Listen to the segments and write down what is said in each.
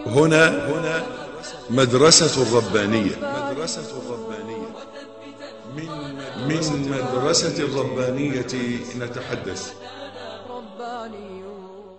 هنا هنا مدرسة الربانية مدرسة الربانية من من مدرسة الربانية نتحدث ربانيون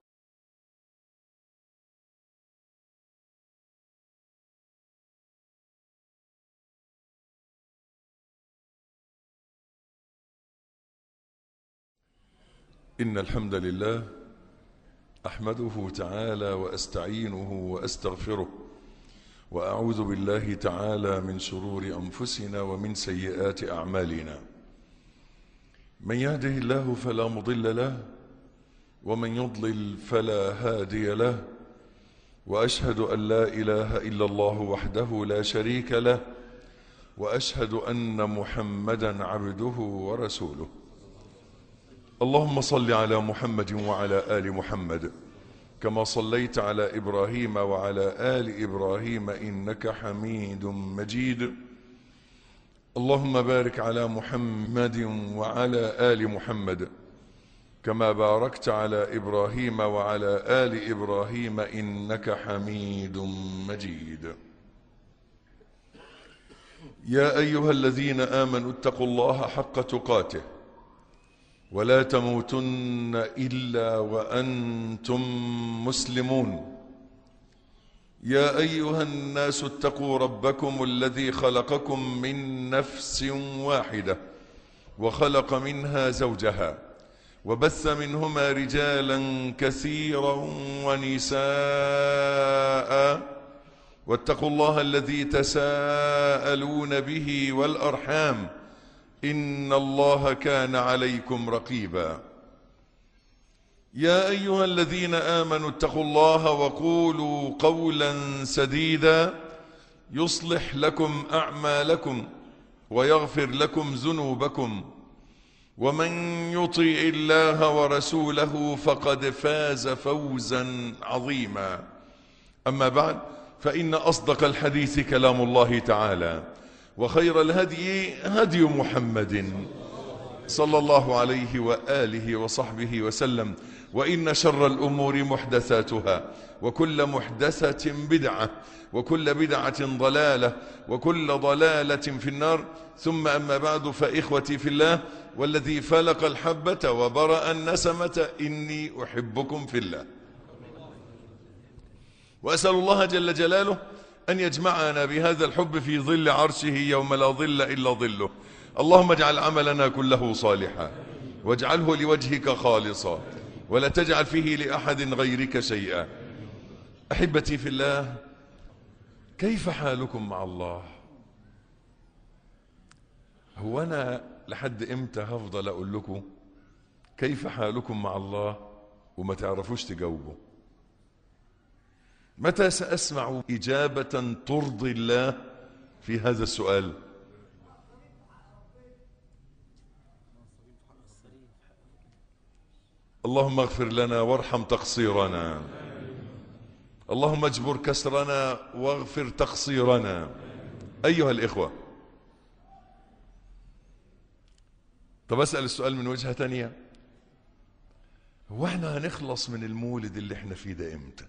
إن الحمد لله أحمده تعالى وأستعينه وأستغفره وأعوذ بالله تعالى من شرور أنفسنا ومن سيئات أعمالنا من يهده الله فلا مضل له ومن يضلل فلا هادي له وأشهد أن لا إله إلا الله وحده لا شريك له وأشهد أن محمدا عبده ورسوله اللهم صل على محمد وعلى آل محمد كما صليت على إبراهيم وعلى آل إبراهيم إنك حميد مجيد اللهم بارك على محمد وعلى آل محمد كما باركت على إبراهيم وعلى آل إبراهيم إنك حميد مجيد يا أيها الذين آمنوا اتقوا الله حق تقاته ولا تموتن إلا وأنتم مسلمون يا أيها الناس اتقوا ربكم الذي خلقكم من نفس واحدة وخلق منها زوجها وبث منهما رجالا كثيرا ونساء واتقوا الله الذي تساءلون به والأرحام إن الله كان عليكم رقيبا يا أيها الذين آمنوا اتقوا الله وقولوا قولا سديدا يصلح لكم أعمالكم ويغفر لكم ذنوبكم ومن يطيع الله ورسوله فقد فاز فوزا عظيما أما بعد فإن أصدق الحديث كلام الله تعالى وخير الهدي هدي محمد صلى الله عليه وآله وصحبه وسلم وإن شر الأمور محدثاتها وكل محدثة بدعة وكل بدعة ضلالة وكل ضلالة في النار ثم أما بعد فإخوتي في الله والذي فلق الحبة وبرأ النسمة إني أحبكم في الله وأسأل الله جل جلاله أن يجمعنا بهذا الحب في ظل عرشه يوم لا ظل إلا ظله اللهم اجعل عملنا كله صالحا واجعله لوجهك خالصا ولا تجعل فيه لأحد غيرك شيئا أحبتي في الله كيف حالكم مع الله هو أنا لحد إمتى هفضل أقول لكم كيف حالكم مع الله وما تعرفوش تجاوبوا متى سأسمع إجابة ترضي الله في هذا السؤال اللهم اغفر لنا وارحم تقصيرنا اللهم اجبر كسرنا واغفر تقصيرنا أيها الإخوة طب أسأل السؤال من وجهة تانية هو احنا هنخلص من المولد اللي احنا فيه ده امتى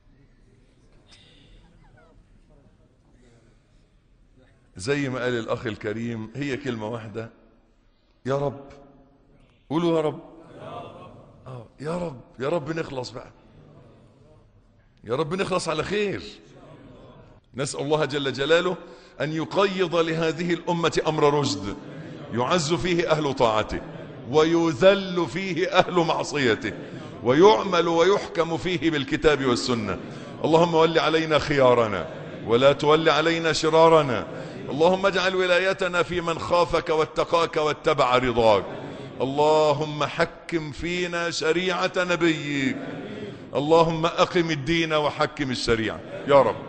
زي ما قال الأخ الكريم هي كلمة واحدة يا رب قولوا يا رب آه يا رب يا رب نخلص بقى يا رب نخلص على خير نسأل الله جل جلاله أن يقيض لهذه الأمة أمر رشد يعز فيه أهل طاعته ويذل فيه أهل معصيته ويعمل ويحكم فيه بالكتاب والسنة اللهم ول علينا خيارنا ولا تول علينا شرارنا اللهم اجعل ولايتنا في من خافك واتقاك واتبع رضاك اللهم حكم فينا شريعة نبيك اللهم أقم الدين وحكم الشريعة يا رب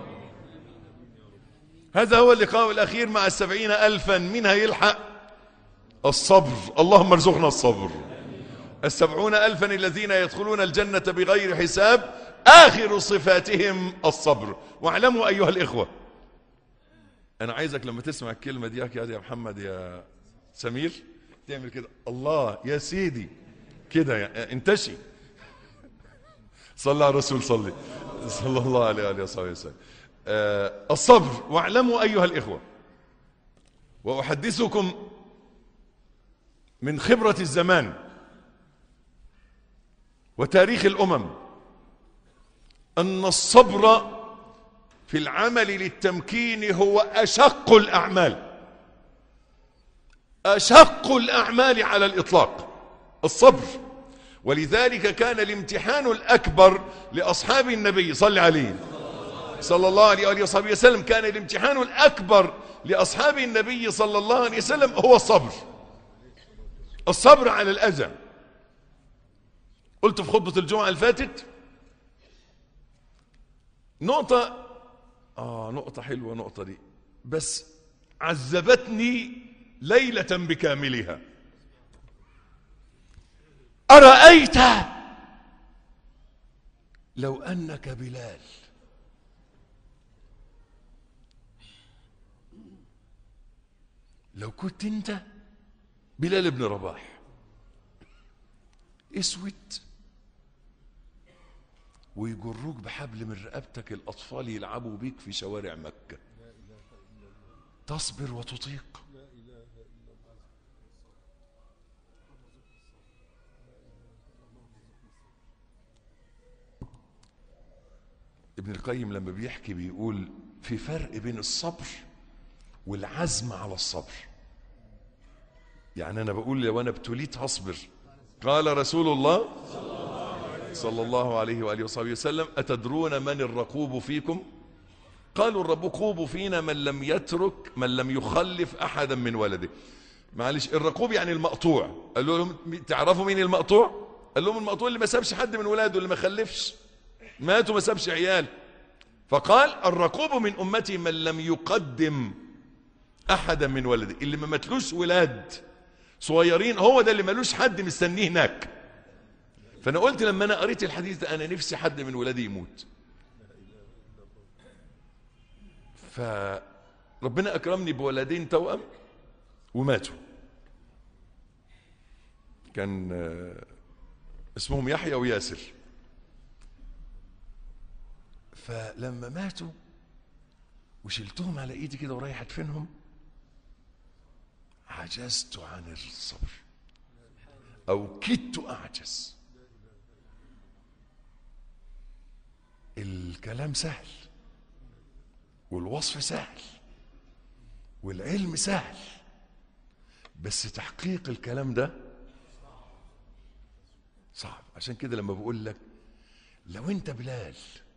هذا هو اللقاء الأخير مع السبعين ألفا من هيلحق الصبر اللهم ارزقنا الصبر السبعون ألفا الذين يدخلون الجنة بغير حساب آخر صفاتهم الصبر واعلموا أيها الإخوة أنا عايزك لما تسمع الكلمة دي يا يا محمد يا سمير تعمل كده الله يا سيدي كده يعني انتشي صلى على الرسول صلي صلى الله عليه وآله وصحبه وسلم آه الصبر واعلموا أيها الإخوة وأحدثكم من خبرة الزمان وتاريخ الأمم أن الصبر في العمل للتمكين هو أشق الأعمال أشق الأعمال على الإطلاق الصبر ولذلك كان الامتحان الأكبر لأصحاب النبي صلى عليه صلى الله عليه وآله وصحبه وسلم كان الامتحان الأكبر لأصحاب النبي صلى الله عليه وسلم هو الصبر الصبر على الأذى قلت في خطبة الجمعة اللي فاتت نقطة آه نقطة حلوة نقطة دي بس عذبتني ليلة بكاملها أرأيت لو أنك بلال لو كنت أنت بلال بن رباح اسود ويجروك بحبل من رقبتك الأطفال يلعبوا بيك في شوارع مكة تصبر وتطيق ابن القيم لما بيحكي بيقول في فرق بين الصبر والعزم على الصبر يعني أنا بقول لو أنا ابتليت هصبر قال رسول الله صلى الله عليه وآله وصحبه وسلم أتدرون من الرقوب فيكم قالوا الرقوب فينا من لم يترك من لم يخلف أحدا من ولده معلش الرقوب يعني المقطوع قالوا لهم تعرفوا مين المقطوع قال لهم المقطوع اللي ما سابش حد من ولاده اللي ما خلفش مات وما سابش عيال فقال الرقوب من أمتي من لم يقدم أحدا من ولده اللي ما ماتلوش ولاد صغيرين هو ده اللي ملوش حد مستنيه هناك فأنا قلت لما أنا قريت الحديث ده أنا نفسي حد من ولادي يموت فربنا أكرمني بولدين توأم وماتوا كان اسمهم يحيى وياسر فلما ماتوا وشلتهم على ايدي كده ورايح ادفنهم عجزت عن الصبر او كدت اعجز الكلام سهل والوصف سهل والعلم سهل بس تحقيق الكلام ده صعب عشان كده لما بقول لك لو انت بلال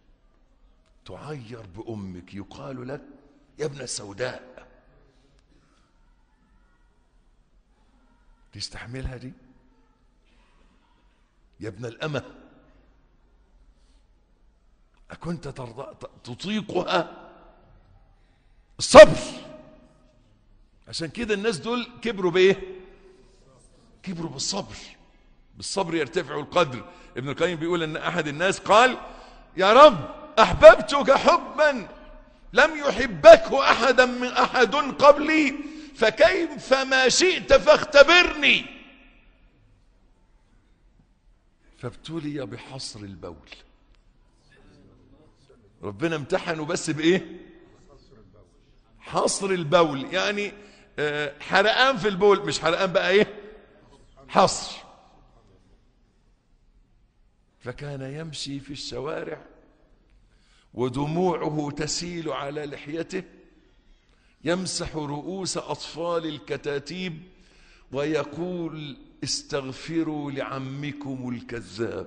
تعير بأمك يقال لك يا ابن السوداء تستحملها دي يا ابن الأمة أكنت ترضى تطيقها الصبر عشان كده الناس دول كبروا بإيه كبروا بالصبر بالصبر يرتفع القدر ابن القيم بيقول ان احد الناس قال يا رب احببتك حبا لم يحبكه احدا من احد قبلي فكيف ما شئت فاختبرني فابتلي بحصر البول ربنا امتحنه بس بايه حصر البول يعني آه، حرقان في البول مش حرقان بقى ايه حصر فكان يمشي في الشوارع ودموعه تسيل على لحيته يمسح رؤوس أطفال الكتاتيب ويقول استغفروا لعمكم الكذاب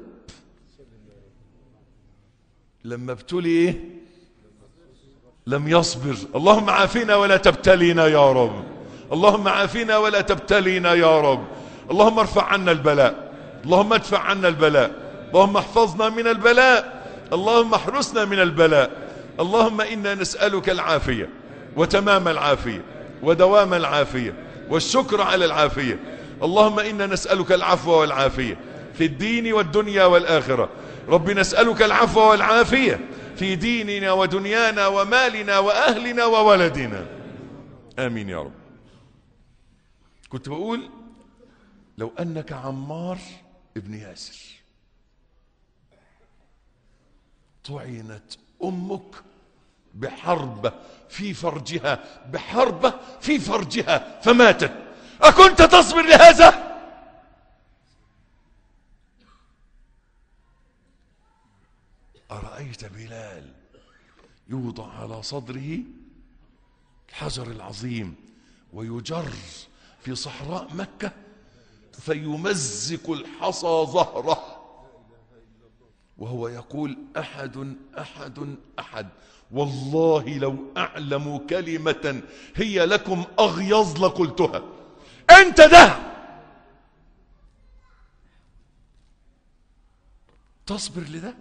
لما ابتلي ايه لم يصبر اللهم عافنا ولا تبتلينا يا رب اللهم عافنا ولا تبتلينا يا رب اللهم ارفع عنا البلاء اللهم ادفع عنا البلاء اللهم احفظنا من البلاء اللهم احرسنا من البلاء اللهم إنا نسألك العافية وتمام العافية ودوام العافية والشكر على العافية اللهم إنا نسألك العفو والعافية في الدين والدنيا والآخرة رب نسألك العفو والعافية في ديننا ودنيانا ومالنا وأهلنا وولدنا آمين يا رب كنت بقول لو أنك عمار ابن ياسر طعنت أمك بحربة في فرجها بحربة في فرجها فماتت أكنت تصبر لهذا أرأيت بلال يوضع على صدره الحجر العظيم ويجر في صحراء مكة فيمزق الحصى ظهره وهو يقول أحد أحد أحد والله لو أعلم كلمة هي لكم أغيظ لقلتها أنت ده تصبر لده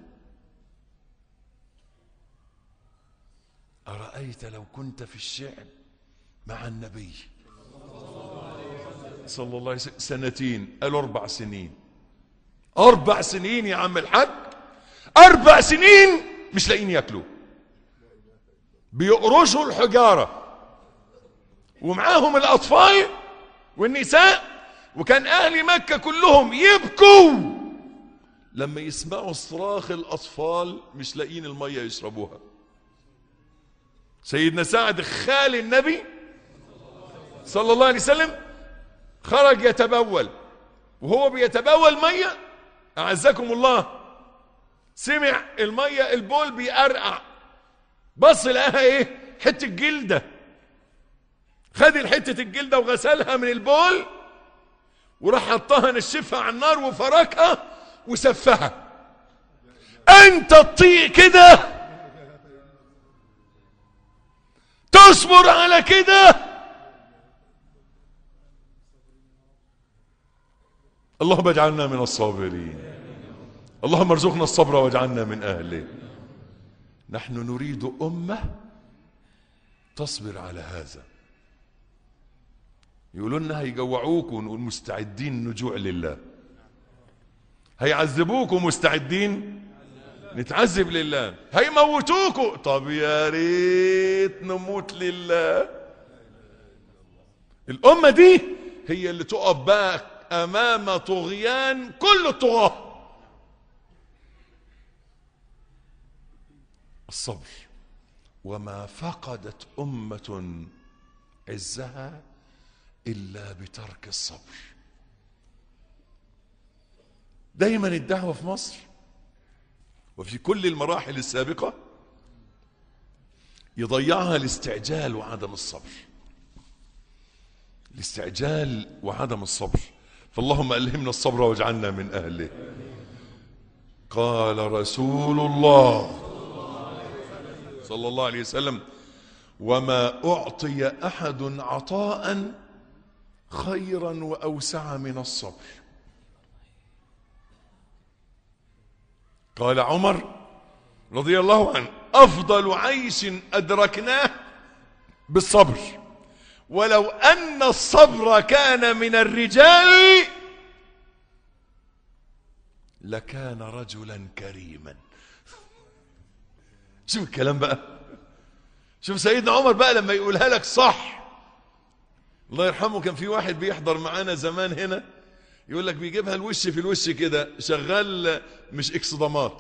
أرأيت لو كنت في الشعب مع النبي صلى الله عليه وسلم سنتين قالوا أربع سنين أربع سنين يا عم الحاج أربع سنين مش لاقيين ياكلوا بيقرشوا الحجارة ومعاهم الأطفال والنساء وكان أهل مكة كلهم يبكوا لما يسمعوا صراخ الأطفال مش لاقيين المية يشربوها سيدنا سعد خال النبي صلى الله عليه وسلم خرج يتبول وهو بيتبول مية أعزكم الله سمع المية البول بيقرقع بص لقاها ايه حتة جلدة خد الحتة الجلدة وغسلها من البول وراح حطها نشفها على النار وفركها وسفها انت تطيق كده تصبر على كده اللهم اجعلنا من الصابرين اللهم ارزقنا الصبر واجعلنا من اهله نحن نريد امه تصبر على هذا يقولوا لنا هيجوعوكم ونقول مستعدين نجوع لله هيعذبوكم مستعدين نتعذب لله هيموتوكم طب يا ريت نموت لله الأمة دي هي اللي تقف بقى أمام طغيان كل الطغاة الصبر وما فقدت أمة عزها إلا بترك الصبر دايما الدعوة في مصر وفي كل المراحل السابقة يضيعها الاستعجال وعدم الصبر الاستعجال وعدم الصبر فاللهم ألهمنا الصبر واجعلنا من أهله قال رسول الله صلى الله عليه وسلم وما أعطي أحد عطاء خيرا وأوسع من الصبر قال عمر رضي الله عنه أفضل عيش أدركناه بالصبر ولو أن الصبر كان من الرجال لكان رجلا كريما شوف الكلام بقى شوف سيدنا عمر بقى لما يقولها لك صح الله يرحمه كان في واحد بيحضر معانا زمان هنا يقول لك بيجيبها الوش في الوش كده شغال مش اكسدامات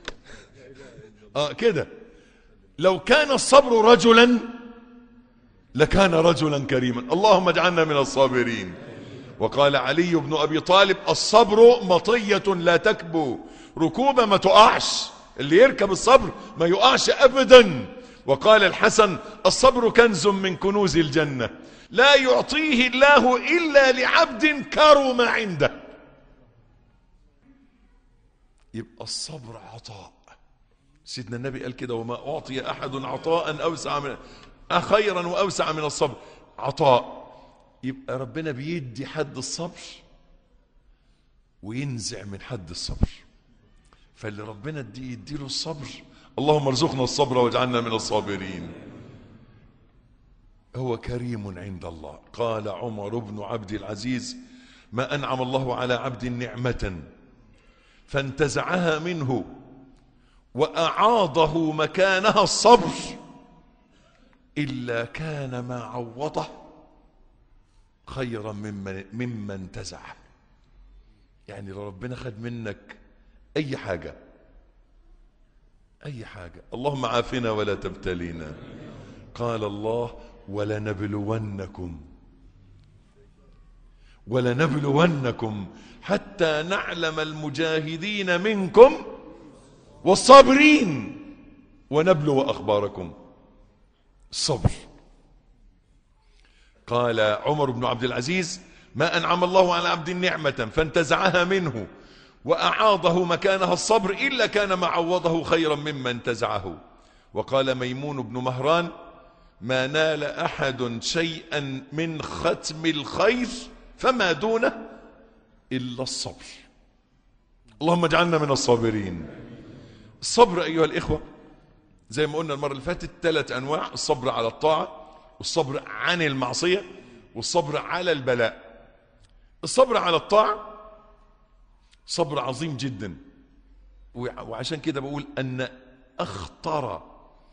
اه كده لو كان الصبر رجلا لكان رجلا كريما اللهم اجعلنا من الصابرين وقال علي بن ابي طالب الصبر مطيه لا تكبو ركوبه ما تقعش اللي يركب الصبر ما يقعش ابدا وقال الحسن الصبر كنز من كنوز الجنه لا يعطيه الله الا لعبد كرم عنده يبقى الصبر عطاء سيدنا النبي قال كده وما اعطي احد عطاء اوسع من خيرا واوسع من الصبر عطاء يبقى ربنا بيدي حد الصبر وينزع من حد الصبر فاللي ربنا يدي يديله الصبر اللهم ارزقنا الصبر واجعلنا من الصابرين هو كريم عند الله قال عمر بن عبد العزيز ما انعم الله على عبد نعمه فانتزعها منه واعاضه مكانها الصبر الا كان ما عوضه خيرا ممن ممن انتزعه يعني لو ربنا خد منك اي حاجه أي حاجة اللهم عافنا ولا تبتلينا قال الله ولنبلونكم ولنبلونكم حتى نعلم المجاهدين منكم والصابرين ونبلو أخباركم الصبر قال عمر بن عبد العزيز ما أنعم الله على عبد نعمة فانتزعها منه وأعاضه مكانها الصبر إلا كان معوضه خيرا مما انتزعه وقال ميمون بن مهران ما نال أحد شيئا من ختم الخير فما دونه إلا الصبر اللهم اجعلنا من الصابرين الصبر أيها الإخوة زي ما قلنا المرة اللي فاتت ثلاث أنواع الصبر على الطاعة والصبر عن المعصية والصبر على البلاء الصبر على الطاعة صبر عظيم جدا وعشان كده بقول أن أخطر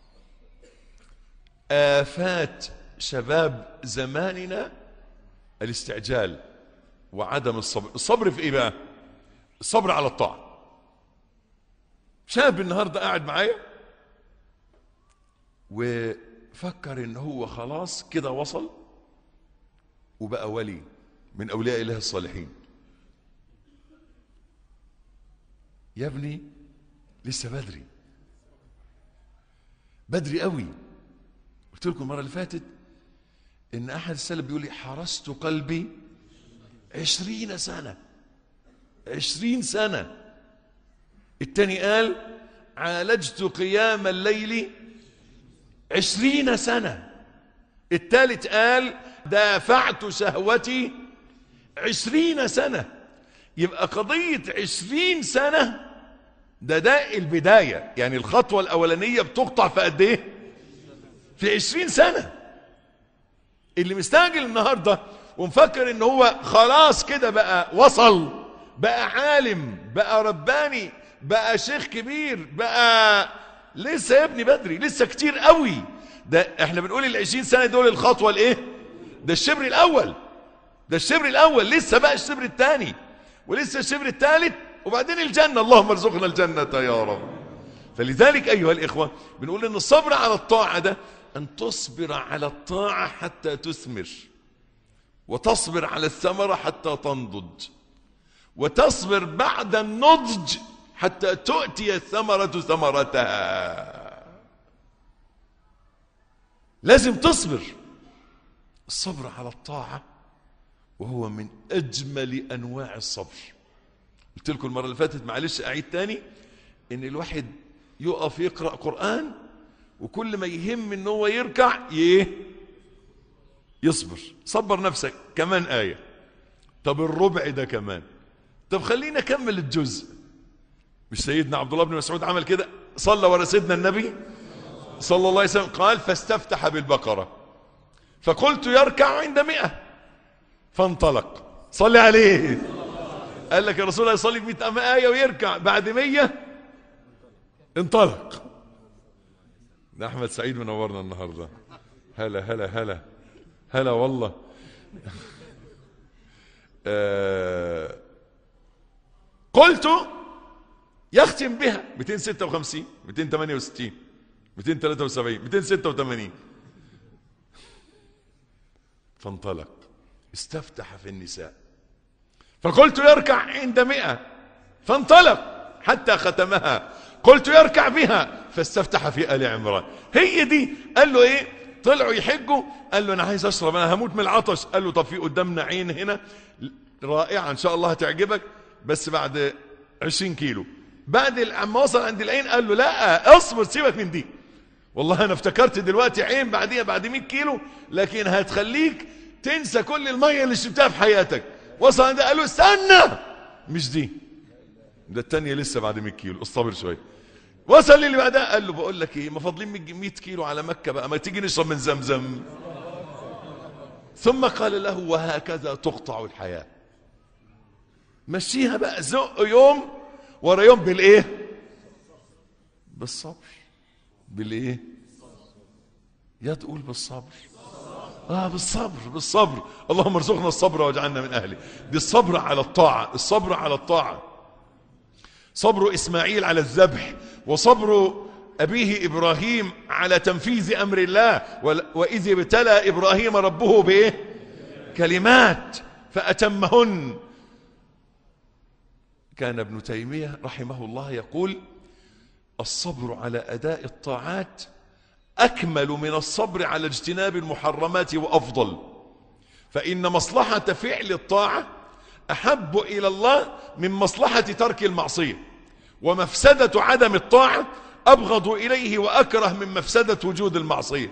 آفات شباب زماننا الاستعجال وعدم الصبر الصبر في ايه بقى الصبر على الطاعة شاب النهاردة قاعد معايا وفكر ان هو خلاص كده وصل وبقى ولي من اولياء الله الصالحين يا ابني لسه بدري بدري قوي قلت لكم المره اللي فاتت ان احد السلف بيقول لي حرست قلبي عشرين سنة عشرين سنة التاني قال عالجت قيام الليل عشرين سنة التالت قال دافعت شهوتي عشرين سنة يبقى قضية عشرين سنة ده ده البداية يعني الخطوة الأولانية بتقطع في قد إيه في عشرين سنة اللي مستعجل النهاردة ومفكر ان هو خلاص كده بقى وصل بقى عالم بقى رباني بقى شيخ كبير بقى لسه يا ابني بدري لسه كتير قوي ده احنا بنقول العشرين سنة دول الخطوة الايه ده الشبر الاول ده الشبر الاول لسه بقى الشبر الثاني ولسه الشبر الثالث وبعدين الجنة اللهم ارزقنا الجنة يا رب فلذلك ايها الاخوة بنقول ان الصبر على الطاعة ده ان تصبر على الطاعة حتى تثمر وتصبر على الثمرة حتى تنضج وتصبر بعد النضج حتى تؤتي الثمرة ثمرتها لازم تصبر الصبر على الطاعة وهو من أجمل أنواع الصبر قلت لكم المرة اللي فاتت معلش أعيد تاني إن الواحد يقف يقرأ قرآن وكل ما يهم إن هو يركع يه يصبر صبر نفسك كمان آية طب الربع ده كمان طب خلينا نكمل الجزء مش سيدنا عبد الله بن مسعود عمل كده صلى ورا سيدنا النبي صلى الله عليه وسلم قال فاستفتح بالبقرة فقلت يركع عند مئة فانطلق صلي عليه قال لك يا رسول الله يصلي بمئة آية ويركع بعد مية انطلق ده أحمد سعيد منورنا النهاردة هلا هلا هلا هلا والله آه قلت يختم بها 256 268 273 286 فانطلق استفتح في النساء فقلت يركع عند مئة فانطلق حتى ختمها قلت يركع بها فاستفتح في آل عمران هي دي قال له ايه طلعوا يحجوا قال له انا عايز اشرب انا هموت من العطش قال له طب في قدامنا عين هنا رائعة ان شاء الله هتعجبك بس بعد 20 كيلو بعد اما وصل عند العين قال له لا اصبر سيبك من دي والله انا افتكرت دلوقتي عين بعديها بعد 100 كيلو لكن هتخليك تنسى كل المية اللي شربتها في حياتك وصل عند قال له استنى مش دي ده التانية لسه بعد 100 كيلو اصطبر شويه وصل للي بعدها قال له بقول لك ايه ما فاضلين 100 كيلو على مكة بقى ما تيجي نشرب من زمزم ثم قال له وهكذا تقطع الحياة مشيها بقى زق يوم ورا يوم بالايه بالصبر بالايه يا تقول بالصبر اه بالصبر بالصبر اللهم ارزقنا الصبر واجعلنا من اهله دي الصبر على الطاعة الصبر على الطاعة صبر اسماعيل على الذبح وصبر أبيه إبراهيم على تنفيذ أمر الله ول- وإذ ابتلى إبراهيم ربه بإيه كلمات فأتمهن كان ابن تيمية رحمه الله يقول الصبر على أداء الطاعات أكمل من الصبر على اجتناب المحرمات وأفضل فإن مصلحة فعل الطاعة أحب إلى الله من مصلحة ترك المعصية ومفسدة عدم الطاعة أبغض إليه وأكره من مفسدة وجود المعصية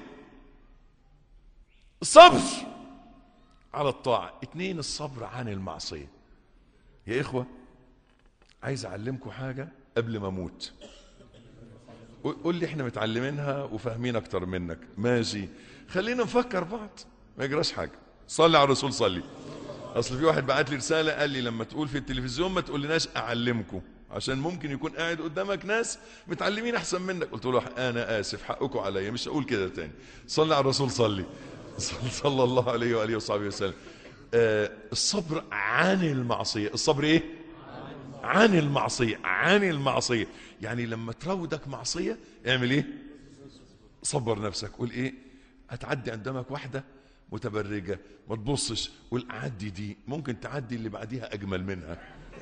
الصبر على الطاعة اتنين الصبر عن المعصية يا إخوة عايز أعلمكم حاجة قبل ما أموت قول لي احنا متعلمينها وفاهمين اكتر منك ماشي خلينا نفكر بعض ما يجراش حاجه صلي على الرسول صلي اصل في واحد بعت لي رساله قال لي لما تقول في التلفزيون ما تقولناش اعلمكم عشان ممكن يكون قاعد قدامك ناس متعلمين احسن منك قلت له انا اسف حقكم عليا مش هقول كده تاني صلي على الرسول صلي صلى صلى الله عليه واله وصحبه وسلم آه الصبر عن المعصيه الصبر ايه عن المعصية عن المعصية يعني لما تراودك معصية اعمل ايه صبر نفسك قول ايه هتعدي قدامك واحدة متبرجة ما تبصش قول عدي دي ممكن تعدي اللي بعديها اجمل منها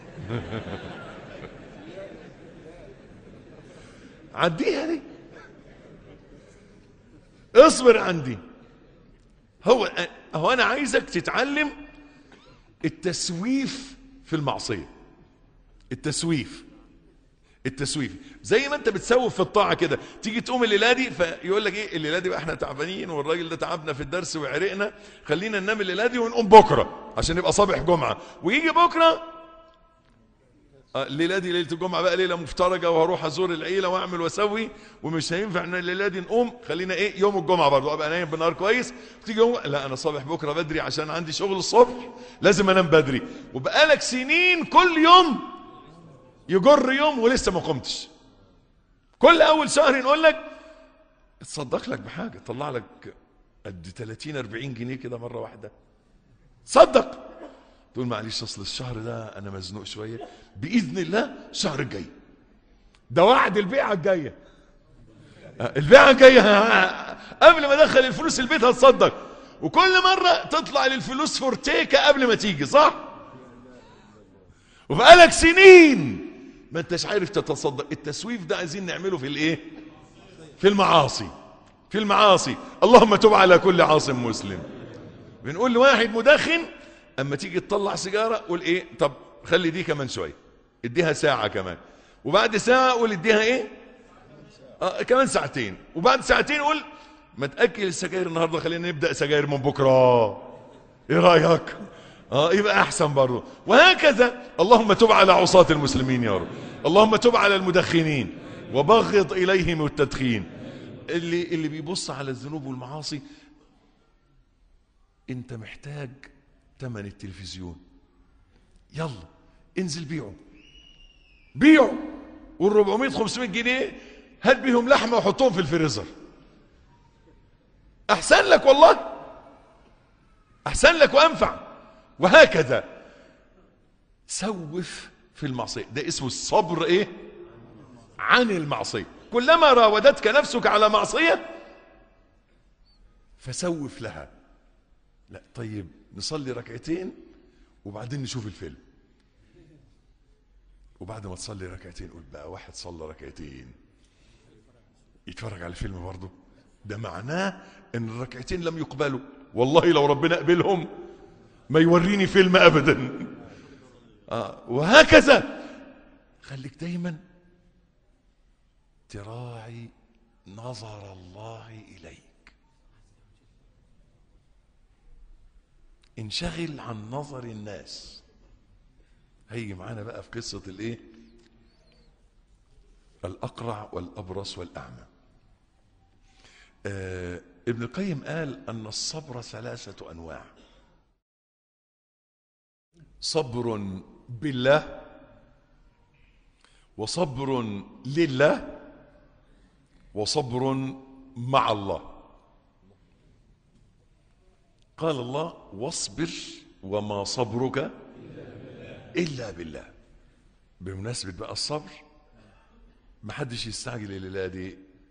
عديها دي اصبر عندي هو هو انا عايزك تتعلم التسويف في المعصيه التسويف التسويف زي ما انت بتسوف في الطاعه كده تيجي تقوم الليله دي فيقول لك ايه الليله دي بقى احنا تعبانين والراجل ده تعبنا في الدرس وعرقنا خلينا ننام الليله دي ونقوم بكره عشان يبقى صبح جمعه ويجي بكره آه، الليله دي ليله الجمعه بقى ليله مفترجه وهروح ازور العيله واعمل واسوي ومش هينفع ان الليله دي نقوم خلينا ايه يوم الجمعه برضه ابقى نايم بالنهار كويس تيجي يوم لا انا صبح بكره بدري عشان عندي شغل الصبح لازم انام بدري وبقالك سنين كل يوم يجر يوم ولسه ما قمتش كل اول شهر نقول لك تصدق لك بحاجه طلع لك قد 30 40 جنيه كده مره واحده صدق تقول معلش اصل الشهر ده انا مزنوق شويه باذن الله الشهر الجاي ده وعد البيعه الجايه آه، البيعه الجايه قبل ما ادخل الفلوس البيت هتصدق وكل مره تطلع للفلوس فورتيكا قبل ما تيجي صح وبقالك سنين ما انتش عارف تتصدق التسويف ده عايزين نعمله في الايه في المعاصي في المعاصي اللهم تب على كل عاصم مسلم بنقول لواحد مدخن اما تيجي تطلع سيجاره قول ايه طب خلي دي كمان شويه اديها ساعه كمان وبعد ساعه قول اديها ايه آه كمان ساعتين وبعد ساعتين قول ما تاكل السجاير النهارده خلينا نبدا سجاير من بكره ايه رايك اه يبقى احسن برضه وهكذا اللهم تب على عصاة المسلمين يا رب اللهم تب على المدخنين وبغض اليهم التدخين اللي اللي بيبص على الذنوب والمعاصي انت محتاج ثمن التلفزيون يلا انزل بيعه بيعه وال 400 500 جنيه هات بيهم لحمه وحطهم في الفريزر احسن لك والله احسن لك وانفع وهكذا سوف في المعصيه ده اسمه الصبر ايه عن المعصيه كلما راودتك نفسك على معصيه فسوف لها لا طيب نصلي ركعتين وبعدين نشوف الفيلم وبعد ما تصلي ركعتين قول بقى واحد صلى ركعتين يتفرج على فيلم برضه ده معناه ان الركعتين لم يقبلوا والله لو ربنا قبلهم ما يوريني فيلم ابدا آه وهكذا خليك دايما تراعي نظر الله اليك انشغل عن نظر الناس هيجي معانا بقى في قصة الايه الأقرع والأبرص والأعمى آه ابن القيم قال أن الصبر ثلاثة أنواع صبر بالله وصبر لله وصبر مع الله قال الله واصبر وما صبرك إلا بالله بمناسبة بقى الصبر ما حدش يستعجل الليلة دي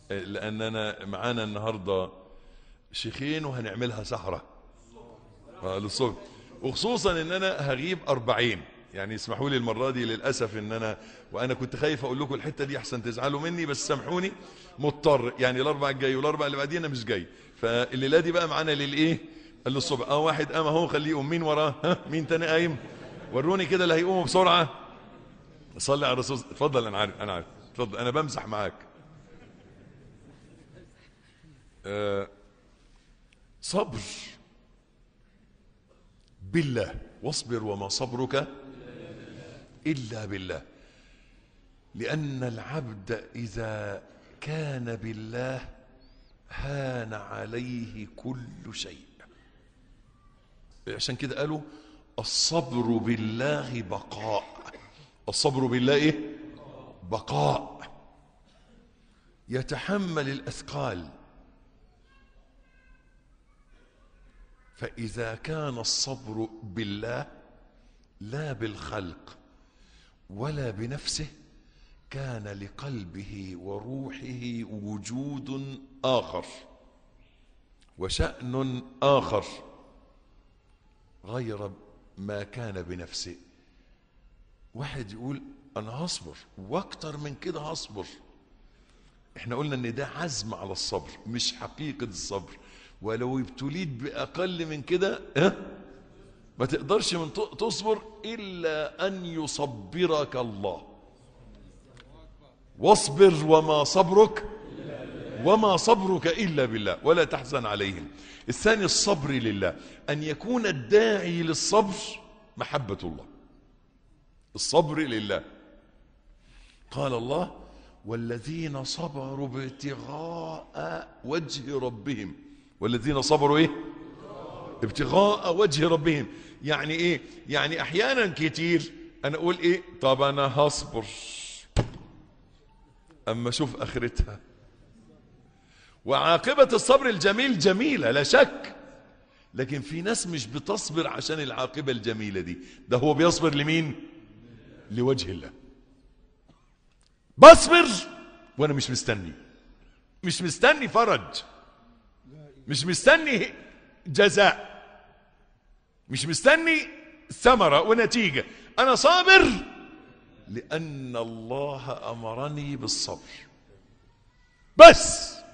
لأننا معانا النهاردة شيخين وهنعملها سهرة آه، للصبح وخصوصا ان انا هغيب أربعين يعني اسمحوا لي المرة دي للأسف ان انا وانا كنت خايف اقول لكم الحتة دي احسن تزعلوا مني بس سامحوني مضطر يعني الاربع الجاي والاربع اللي بعدين مش جاي فالليلة دي بقى معانا للايه قال للصبح اه واحد قام اهو خليه يقوم مين وراه ها مين تاني قايم وروني كده اللي هيقوموا بسرعة صلي على الرسول اتفضل انا عارف انا عارف اتفضل انا بمزح معاك آه صبر بالله واصبر وما صبرك إلا بالله لأن العبد إذا كان بالله هان عليه كل شيء عشان كده قالوا الصبر بالله بقاء الصبر بالله إيه؟ بقاء يتحمل الأثقال فإذا كان الصبر بالله لا بالخلق ولا بنفسه كان لقلبه وروحه وجود آخر وشأن آخر غير ما كان بنفسه واحد يقول أنا هصبر وأكتر من كده هصبر احنا قلنا ان ده عزم على الصبر مش حقيقة الصبر ولو ابتليت بأقل من كده ها ما تقدرش من تصبر إلا أن يصبرك الله واصبر وما صبرك وما صبرك إلا بالله ولا تحزن عليهم الثاني الصبر لله أن يكون الداعي للصبر محبة الله الصبر لله قال الله والذين صبروا ابتغاء وجه ربهم والذين صبروا ايه ابتغاء وجه ربهم يعني ايه يعني احيانا كتير انا اقول ايه طب انا هصبر اما اشوف اخرتها وعاقبة الصبر الجميل جميلة لا شك لكن في ناس مش بتصبر عشان العاقبة الجميلة دي ده هو بيصبر لمين لوجه الله بصبر وانا مش مستني مش مستني فرج مش مستني جزاء مش مستني ثمرة ونتيجة أنا صابر لأن الله أمرني بالصبر بس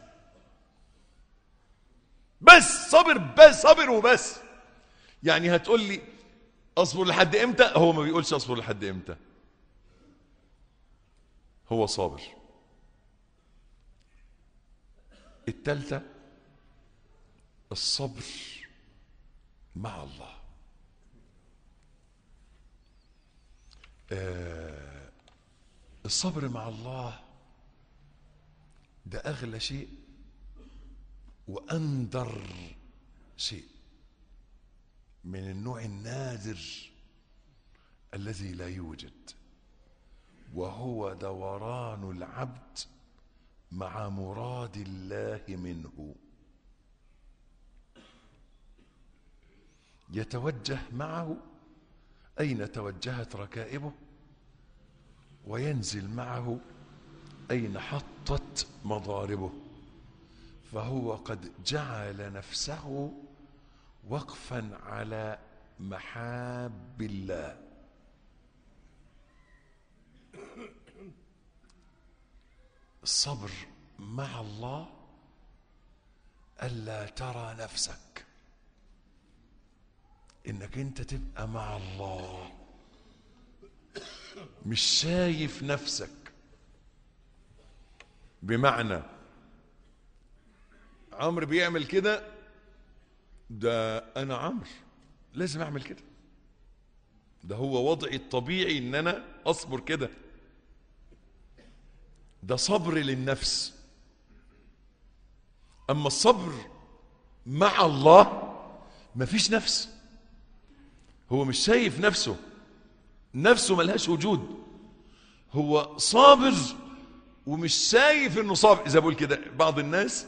بس صبر بس صبر وبس يعني هتقول لي أصبر لحد إمتى هو ما بيقولش أصبر لحد إمتى هو صابر التالتة الصبر مع الله آه الصبر مع الله ده أغلى شيء وأندر شيء من النوع النادر الذي لا يوجد وهو دوران العبد مع مراد الله منه يتوجه معه أين توجهت ركائبه وينزل معه أين حطت مضاربه فهو قد جعل نفسه وقفا على محاب الله الصبر مع الله ألا ترى نفسك انك انت تبقى مع الله مش شايف نفسك بمعنى عمرو بيعمل كده ده انا عمرو لازم اعمل كده ده هو وضعي الطبيعي ان انا اصبر كده ده صبر للنفس اما الصبر مع الله مفيش نفس هو مش شايف نفسه نفسه ملهاش وجود هو صابر ومش شايف انه صابر اذا بقول كده بعض الناس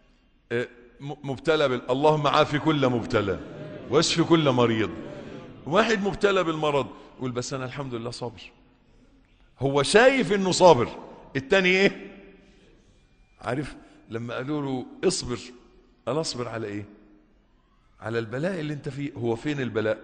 مبتلى بال... اللهم عافي كل مبتلى واشفي كل مريض واحد مبتلى بالمرض يقول بس انا الحمد لله صابر هو شايف انه صابر التاني ايه عارف لما قالوا له اصبر قال اصبر على ايه على البلاء اللي انت فيه هو فين البلاء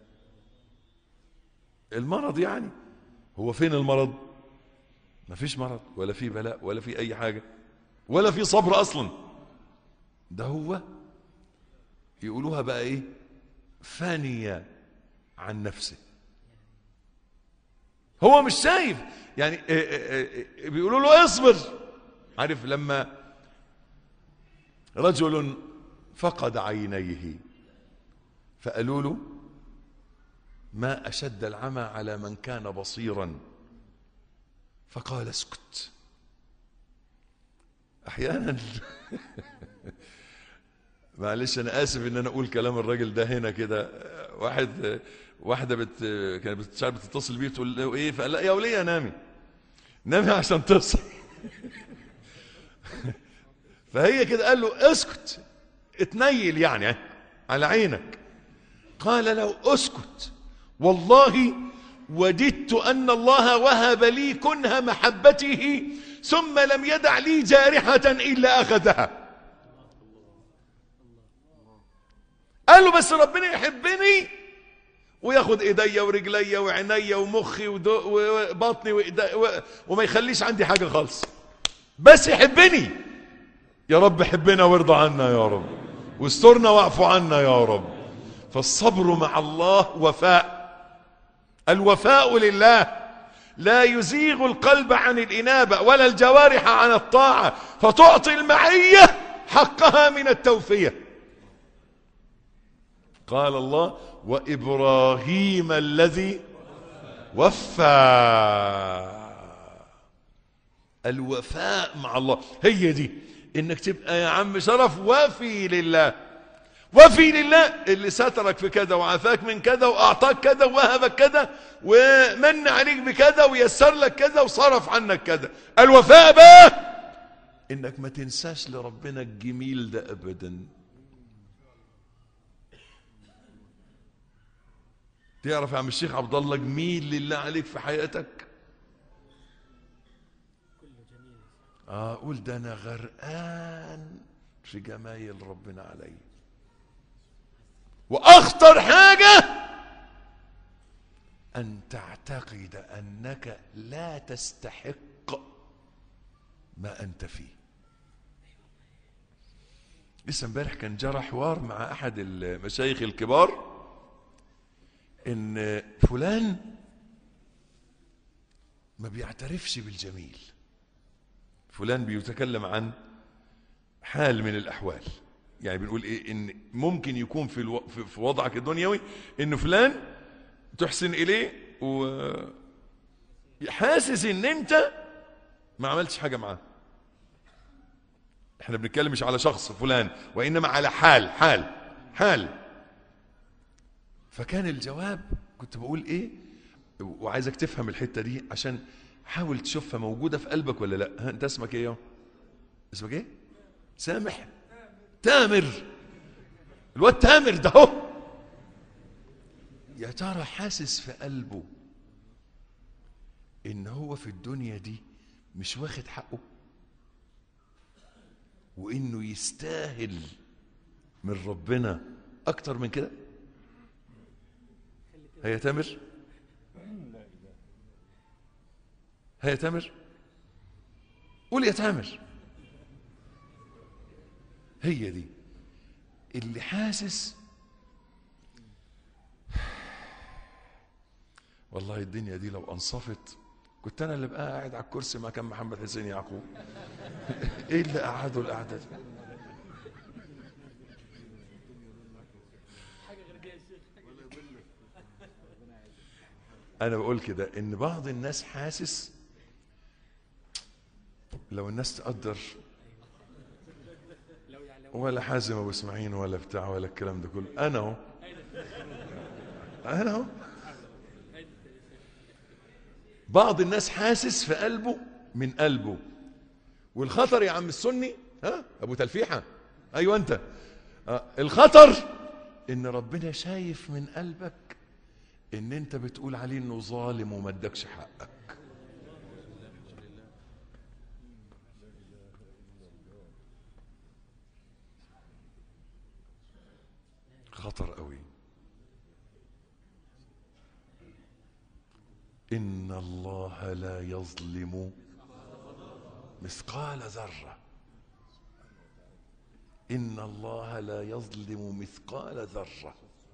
المرض يعني هو فين المرض ما فيش مرض ولا في بلاء ولا في اي حاجة ولا في صبر اصلا ده هو يقولوها بقى ايه فانية عن نفسه هو مش شايف يعني إيه إيه إيه بيقولوا له اصبر عارف لما رجل فقد عينيه فقالوا له ما أشد العمى على من كان بصيرا فقال اسكت أحيانا معلش أنا آسف إن أنا أقول كلام الراجل ده هنا كده واحد واحدة بت كانت بتشعر بتتصل بيه تقول له إيه فقال لا يا ولية نامي نامي عشان تصل فهي كده قال له اسكت اتنيل يعني على عينك قال له اسكت والله وددت أن الله وهب لي كنه محبته ثم لم يدع لي جارحة إلا أخذها قال له بس ربنا يحبني وياخد ايديا ورجليا وعينيا ومخي وبطني وما يخليش عندي حاجة خالص بس يحبني يا رب حبنا وارضى عنا يا رب واسترنا واعف عنا يا رب فالصبر مع الله وفاء الوفاء لله لا يزيغ القلب عن الإنابة ولا الجوارح عن الطاعة فتعطي المعية حقها من التوفية قال الله وإبراهيم الذي وفى الوفاء مع الله هي دي انك تبقى يا عم شرف وفي لله وفي لله اللي سترك في كذا وعافاك من كذا واعطاك كذا ووهبك كذا ومن عليك بكذا ويسر لك كذا وصرف عنك كذا الوفاء بقى انك ما تنساش لربنا الجميل ده ابدا تعرف يا عم الشيخ عبد الله جميل لله عليك في حياتك اه قول ده انا غرقان في جمايل ربنا علي واخطر حاجه ان تعتقد انك لا تستحق ما انت فيه لسه امبارح كان جرى حوار مع احد المشايخ الكبار ان فلان ما بيعترفش بالجميل فلان بيتكلم عن حال من الأحوال يعني بنقول إيه إن ممكن يكون في, الو... في وضعك الدنيوي إن فلان تحسن إليه وحاسس إن أنت ما عملتش حاجة معاه احنا بنتكلم مش على شخص فلان وإنما على حال حال حال فكان الجواب كنت بقول إيه وعايزك تفهم الحتة دي عشان حاول تشوفها موجودة في قلبك ولا لا ها انت اسمك ايه يا اسمك ايه سامح تامر الواد تامر ده هو يا ترى حاسس في قلبه ان هو في الدنيا دي مش واخد حقه وانه يستاهل من ربنا اكتر من كده هيا تامر هيا تامر قول يا تامر هي دي اللي حاسس والله الدنيا دي لو انصفت كنت انا اللي بقى قاعد على الكرسي مكان محمد حسين يعقوب ايه اللي قعدوا القعده دي انا بقول كده ان بعض الناس حاسس لو الناس تقدر ولا حازم ابو اسماعيل ولا بتاع ولا الكلام ده كله انا اهو انا اهو بعض الناس حاسس في قلبه من قلبه والخطر يا عم السني ها ابو تلفيحه ايوه انت آه الخطر ان ربنا شايف من قلبك ان انت بتقول عليه انه ظالم وما ادكش حقك خطر قوي إن الله لا يظلم مثقال ذرة إن الله لا يظلم مثقال ذرة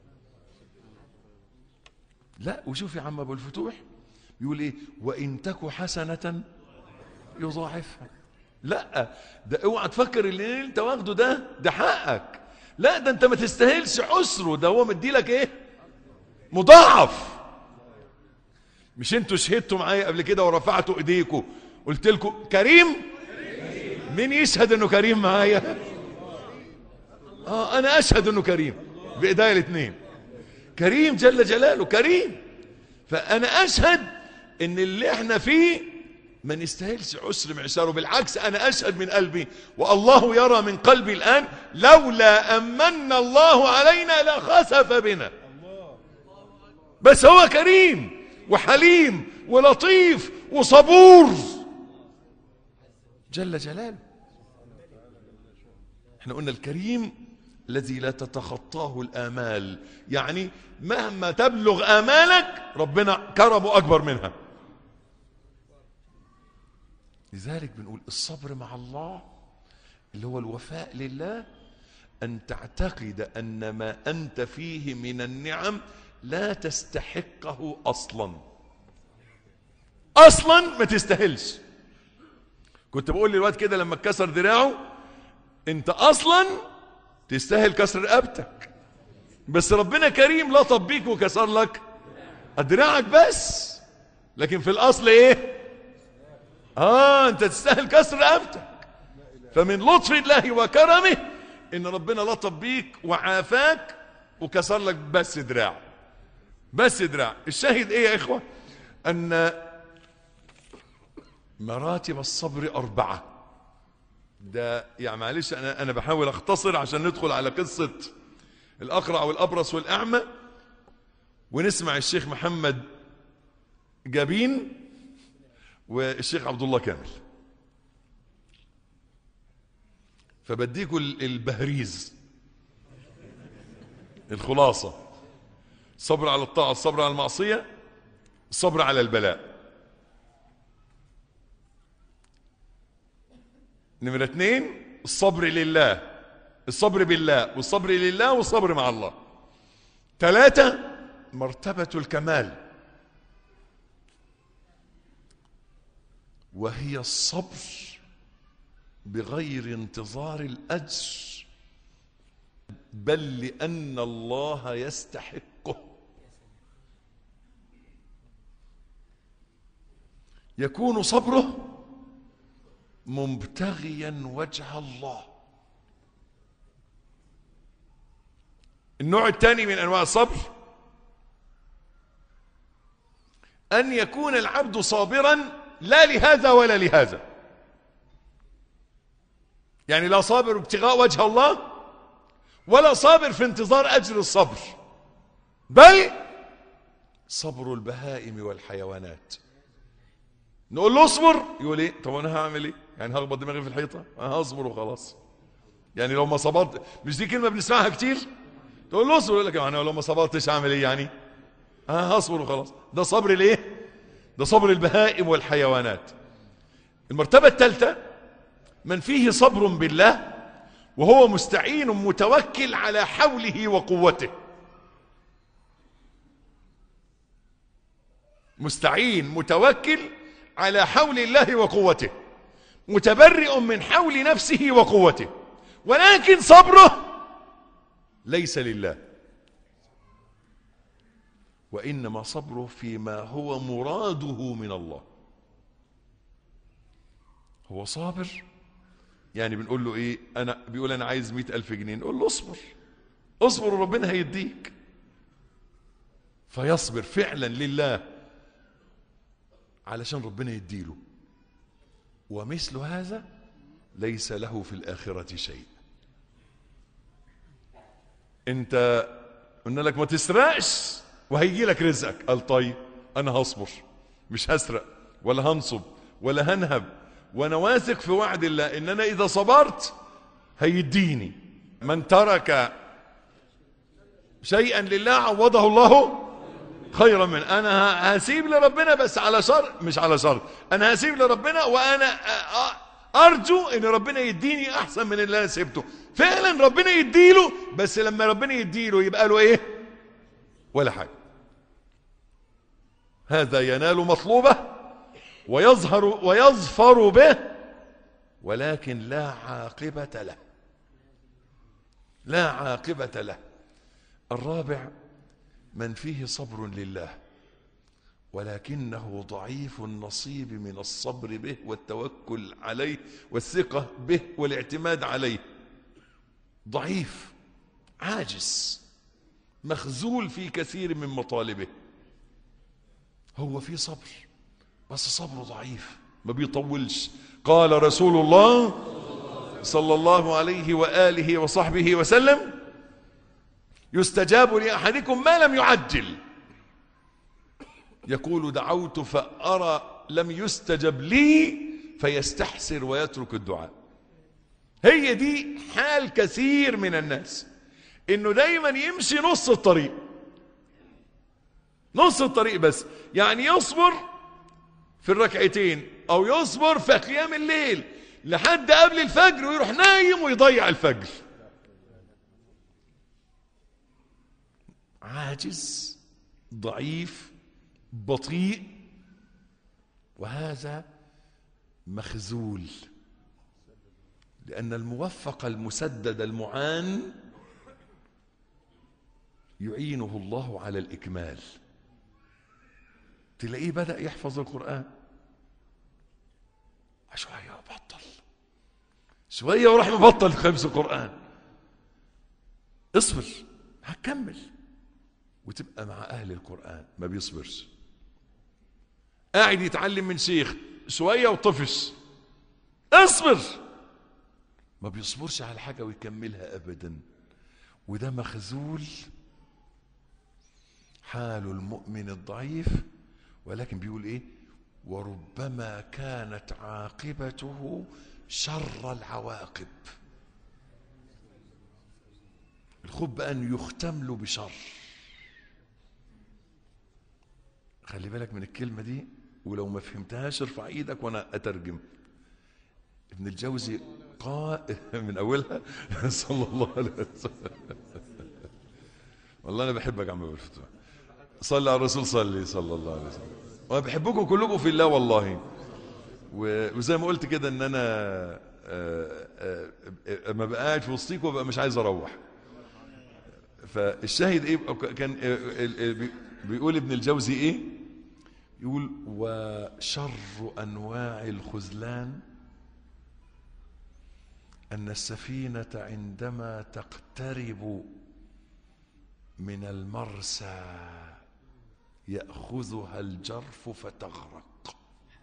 لا وشوف يا عم أبو الفتوح يقول إيه وإن تك حسنة يضاعفها لا ده اوعى تفكر اللي انت واخده ده ده حقك لا ده انت ما تستاهلش عسره ده هو مديلك ايه مضاعف مش انتوا شهدتوا معايا قبل كده ورفعتوا ايديكم قلت لكم كريم مين يشهد انه كريم معايا اه انا اشهد انه كريم بايديا الاثنين كريم جل جلاله كريم فانا اشهد ان اللي احنا فيه ما نستاهلش عسر معشاره بالعكس انا اشهد من قلبي والله يرى من قلبي الان لولا امن الله علينا لخسف بنا بس هو كريم وحليم ولطيف وصبور جل جلاله احنا قلنا الكريم الذي لا تتخطاه الآمال يعني مهما تبلغ آمالك ربنا كرمه أكبر منها لذلك بنقول الصبر مع الله اللي هو الوفاء لله أن تعتقد أن ما أنت فيه من النعم لا تستحقه أصلا أصلا ما تستاهلش كنت بقول للواد كده لما اتكسر دراعه انت اصلا تستاهل كسر رقبتك بس ربنا كريم لطف بيك وكسر لك دراعك بس لكن في الاصل ايه اه انت تستاهل كسر رقبتك فمن لطف الله وكرمه ان ربنا لطف بيك وعافاك وكسر لك بس دراع بس دراع الشاهد ايه يا اخوه ان مراتب الصبر اربعه ده يعني معلش انا انا بحاول اختصر عشان ندخل على قصه الاقرع والابرص والاعمى ونسمع الشيخ محمد جابين والشيخ عبد الله كامل فبديكوا البهريز الخلاصه الصبر على الطاعه الصبر على المعصيه الصبر على البلاء نمرة اثنين الصبر لله الصبر بالله والصبر لله والصبر مع الله ثلاثة مرتبة الكمال وهي الصبر بغير انتظار الأجر بل لأن الله يستحقه يكون صبره مبتغيا وجه الله النوع الثاني من انواع الصبر ان يكون العبد صابرا لا لهذا ولا لهذا يعني لا صابر ابتغاء وجه الله ولا صابر في انتظار اجر الصبر بل صبر البهائم والحيوانات نقول له اصبر يقول ايه طب انا هعمل ايه يعني هخبط دماغي في الحيطه انا هصبر وخلاص يعني لو ما صبرت مش دي كلمه بنسمعها كتير تقول له اصبر يقول لك انا لو ما صبرتش اعمل ايه يعني انا هصبر وخلاص ده صبر ليه ده صبر البهائم والحيوانات المرتبه الثالثه من فيه صبر بالله وهو مستعين متوكل على حوله وقوته مستعين متوكل على حول الله وقوته متبرئ من حول نفسه وقوته ولكن صبره ليس لله وإنما صبره فيما هو مراده من الله هو صابر يعني بنقول له ايه انا بيقول انا عايز مئة الف جنيه نقول له اصبر اصبر وربنا هيديك فيصبر فعلا لله علشان ربنا يديله ومثل هذا ليس له في الآخرة شيء انت قلنا لك ما تسرقش وهيجي لك رزقك قال طيب انا هصبر مش هسرق ولا هنصب ولا هنهب وانا واثق في وعد الله ان انا اذا صبرت هيديني من ترك شيئا لله عوضه الله خيرا من انا هسيب لربنا بس على شر مش على شر انا هسيب لربنا وانا ارجو ان ربنا يديني احسن من اللي انا سيبته فعلا ربنا يديله بس لما ربنا يديله يبقى له ايه ولا حاجه هذا ينال مطلوبه ويظهر ويظفر به ولكن لا عاقبه له لا عاقبه له الرابع من فيه صبر لله ولكنه ضعيف النصيب من الصبر به والتوكل عليه والثقة به والاعتماد عليه ضعيف عاجز مخزول في كثير من مطالبه هو في صبر بس صبره ضعيف ما بيطولش قال رسول الله صلى الله عليه وآله وصحبه وسلم يستجاب لأحدكم ما لم يعجل يقول دعوت فأرى لم يستجب لي فيستحسر ويترك الدعاء هي دي حال كثير من الناس انه دايما يمشي نص الطريق نص الطريق بس يعني يصبر في الركعتين او يصبر في قيام الليل لحد قبل الفجر ويروح نايم ويضيع الفجر عاجز ضعيف بطيء وهذا مخزول لأن الموفق المسدد المعان يعينه الله على الإكمال تلاقيه بدأ يحفظ القرآن شوية بطل شوية وراح مبطل خمس القرآن اصبر هكمل وتبقى مع أهل القرآن ما بيصبرش قاعد يتعلم من شيخ شوية وطفش اصبر ما بيصبرش على حاجة ويكملها أبدا وده مخزول حال المؤمن الضعيف ولكن بيقول ايه وربما كانت عاقبته شر العواقب الخب أن يختم له بشر خلي بالك من الكلمة دي ولو ما فهمتهاش ارفع ايدك وانا اترجم ابن الجوزي قال من اولها صلى الله عليه وسلم والله انا بحبك يا عم ابو الفتوح صلى على الرسول صلي صلى الله عليه وسلم وانا بحبكم كلكم في الله والله وزي ما قلت كده ان انا اما بقى قاعد في وسطيكم بقى مش عايز اروح فالشاهد ايه كان بيقول ابن الجوزي ايه يقول وشر انواع الخذلان ان السفينه عندما تقترب من المرسى ياخذها الجرف فتغرق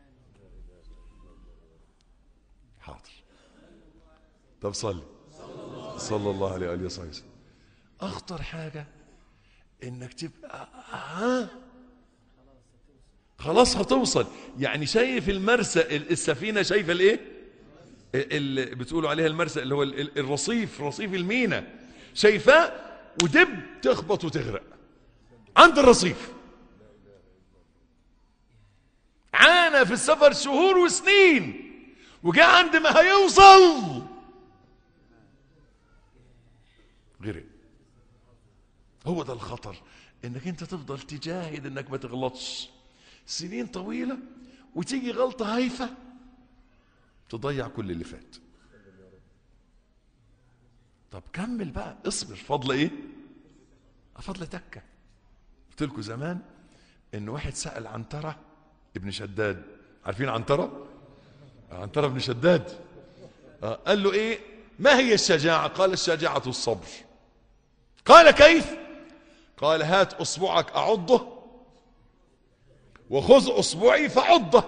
حاضر طب صلي صلى الله عليه وآله وصحبه وسلم أخطر حاجة إنك تبقى ها خلاص هتوصل يعني شايف المرسى السفينة شايفة الإيه اللي بتقولوا عليها المرسى اللي هو الرصيف رصيف المينا شايفاه ودب تخبط وتغرق عند الرصيف عانى في السفر شهور وسنين وجاء عند ما هيوصل غرق هو ده الخطر انك انت تفضل تجاهد انك ما تغلطش سنين طويلة وتيجي غلطة هايفة تضيع كل اللي فات طب كمل بقى اصبر فضل ايه فضل تكة قلت لكم زمان ان واحد سأل عنترة ابن شداد عارفين عنترة عنترة بن شداد آه قال له ايه ما هي الشجاعة قال الشجاعة الصبر قال كيف قال هات اصبعك اعضه وخذ اصبعي فعضه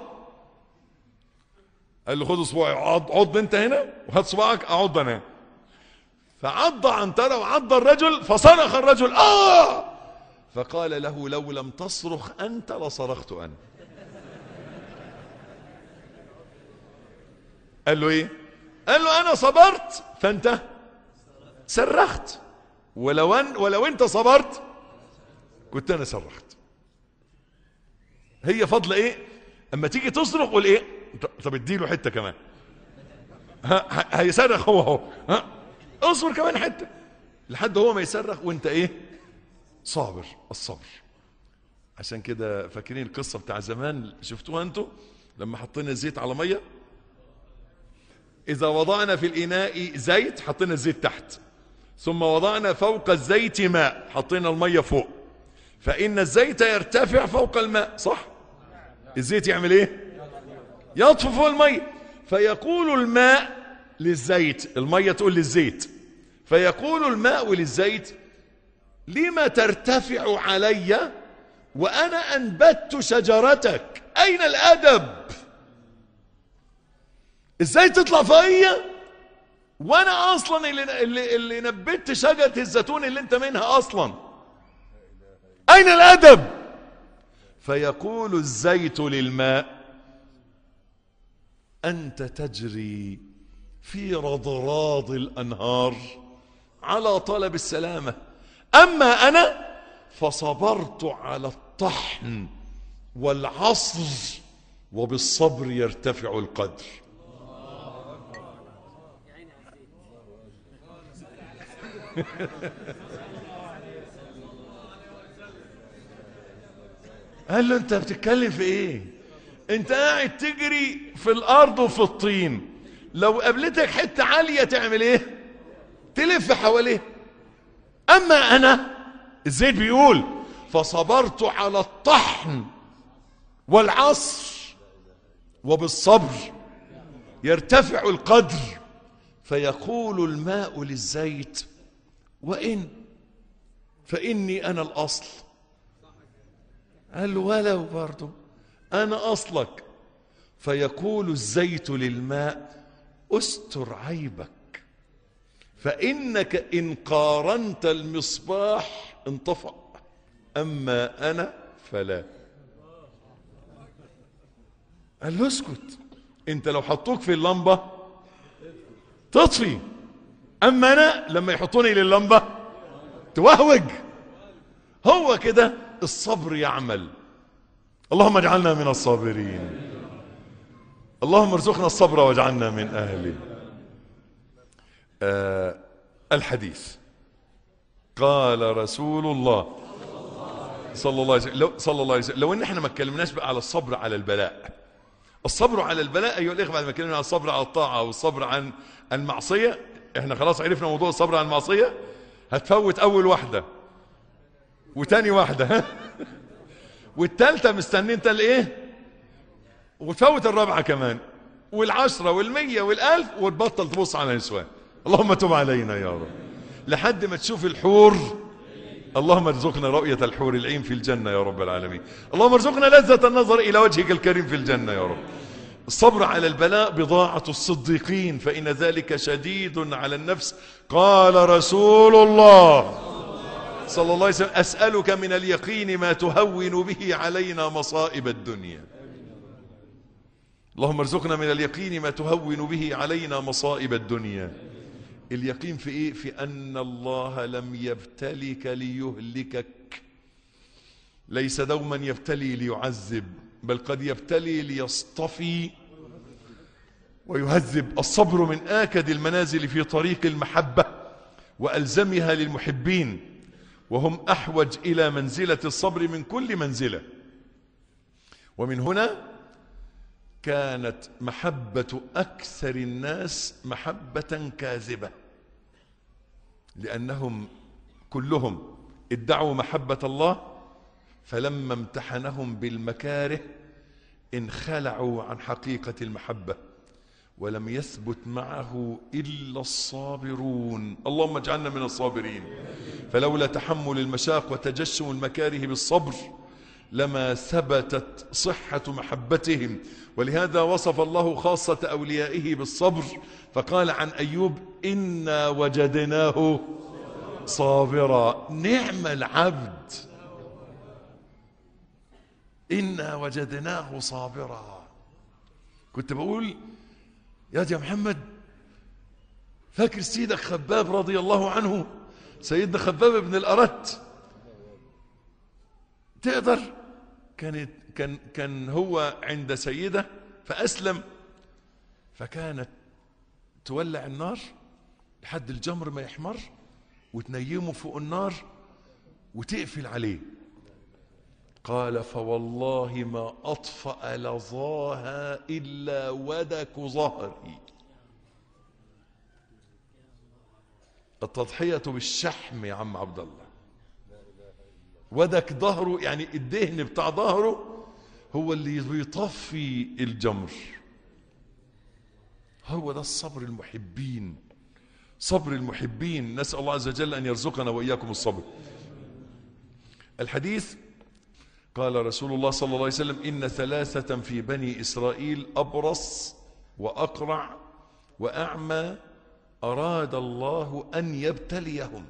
قال له خذ اصبعي عض, عض انت هنا وهات صباعك اعض انا فعض عنترة وعض الرجل فصرخ الرجل اه فقال له لو لم تصرخ انت لصرخت انا قال له ايه قال له انا صبرت فانت صرخت ولو أن ولو انت صبرت كنت انا صرخت هي فضل ايه اما تيجي تصرخ قول ايه ط- طب اديله حته كمان ها ه- هيصرخ هو اهو ها اصبر كمان حته لحد هو ما يصرخ وانت ايه صابر الصبر عشان كده فاكرين القصه بتاع زمان شفتوها انتوا لما حطينا الزيت على ميه اذا وضعنا في الاناء زيت حطينا الزيت تحت ثم وضعنا فوق الزيت ماء حطينا الميه فوق فان الزيت يرتفع فوق الماء صح الزيت يعمل ايه يطفو فوق الميه فيقول الماء للزيت الميه تقول للزيت فيقول الماء للزيت لما ترتفع علي وانا انبت شجرتك اين الادب ازاي تطلع فوقيا وانا اصلا اللي, اللي, اللي نبت شجره الزيتون اللي انت منها اصلا اين الادب فيقول الزيت للماء انت تجري في رضراض الانهار على طلب السلامه اما انا فصبرت على الطحن والعصر وبالصبر يرتفع القدر قال له انت بتتكلم في ايه انت قاعد تجري في الارض وفي الطين لو قابلتك حته عاليه تعمل ايه تلف حواليه اما انا الزيت بيقول فصبرت على الطحن والعصر وبالصبر يرتفع القدر فيقول الماء للزيت وان فاني انا الاصل قال له ولو برضه انا اصلك فيقول الزيت للماء استر عيبك فانك ان قارنت المصباح انطفأ اما انا فلا قال له اسكت انت لو حطوك في اللمبه تطفي اما انا لما يحطوني للمبه توهوج هو كده الصبر يعمل اللهم اجعلنا من الصابرين اللهم ارزقنا الصبر واجعلنا من اهله آه الحديث قال رسول الله صلى الله عليه وسلم لو صلى الله عليه وسلم لو ان احنا ما اتكلمناش بقى على الصبر على البلاء الصبر على البلاء ايها الاخوه بعد ما اتكلمنا على الصبر على الطاعه والصبر عن المعصيه احنا خلاص عرفنا موضوع الصبر عن المعصيه هتفوت اول واحده وتاني واحده والتالتة مستني انت الايه وتفوت الرابعة كمان والعشرة والمية والالف وتبطل تبص على نسوان اللهم تب علينا يا رب لحد ما تشوف الحور اللهم ارزقنا رؤية الحور العين في الجنة يا رب العالمين اللهم ارزقنا لذة النظر إلى وجهك الكريم في الجنة يا رب الصبر على البلاء بضاعة الصديقين فإن ذلك شديد على النفس قال رسول الله صلى الله عليه وسلم أسألك من اليقين ما تهون به علينا مصائب الدنيا اللهم ارزقنا من اليقين ما تهون به علينا مصائب الدنيا اليقين في ايه في ان الله لم يبتلك ليهلكك ليس دوما يبتلي ليعذب بل قد يبتلي ليصطفي ويهذب الصبر من آكد المنازل في طريق المحبة وألزمها للمحبين وهم أحوج إلى منزلة الصبر من كل منزلة ومن هنا كانت محبة أكثر الناس محبة كاذبة لأنهم كلهم ادعوا محبة الله فلما امتحنهم بالمكاره انخلعوا عن حقيقة المحبة ولم يثبت معه إلا الصابرون اللهم اجعلنا من الصابرين فلولا تحمل المشاق وتجشم المكاره بالصبر لما ثبتت صحة محبتهم ولهذا وصف الله خاصة أوليائه بالصبر فقال عن أيوب إنا وجدناه صابرا نعم العبد إنا وجدناه صابرا كنت بقول يا يا محمد فاكر سيدك خباب رضي الله عنه سيدنا خباب بن الأرت تقدر كانت كان كان هو عند سيدة فأسلم فكانت تولع النار لحد الجمر ما يحمر وتنيمه فوق النار وتقفل عليه قال فوالله ما أطفأ لظاها إلا ودك ظهري التضحية بالشحم يا عم عبد الله ودك ظهره يعني الدهن بتاع ظهره هو اللي بيطفي الجمر هو ده الصبر المحبين صبر المحبين نسأل الله عز وجل أن يرزقنا وإياكم الصبر الحديث قال رسول الله صلى الله عليه وسلم إن ثلاثة في بني إسرائيل أبرص وأقرع وأعمى أراد الله أن يبتليهم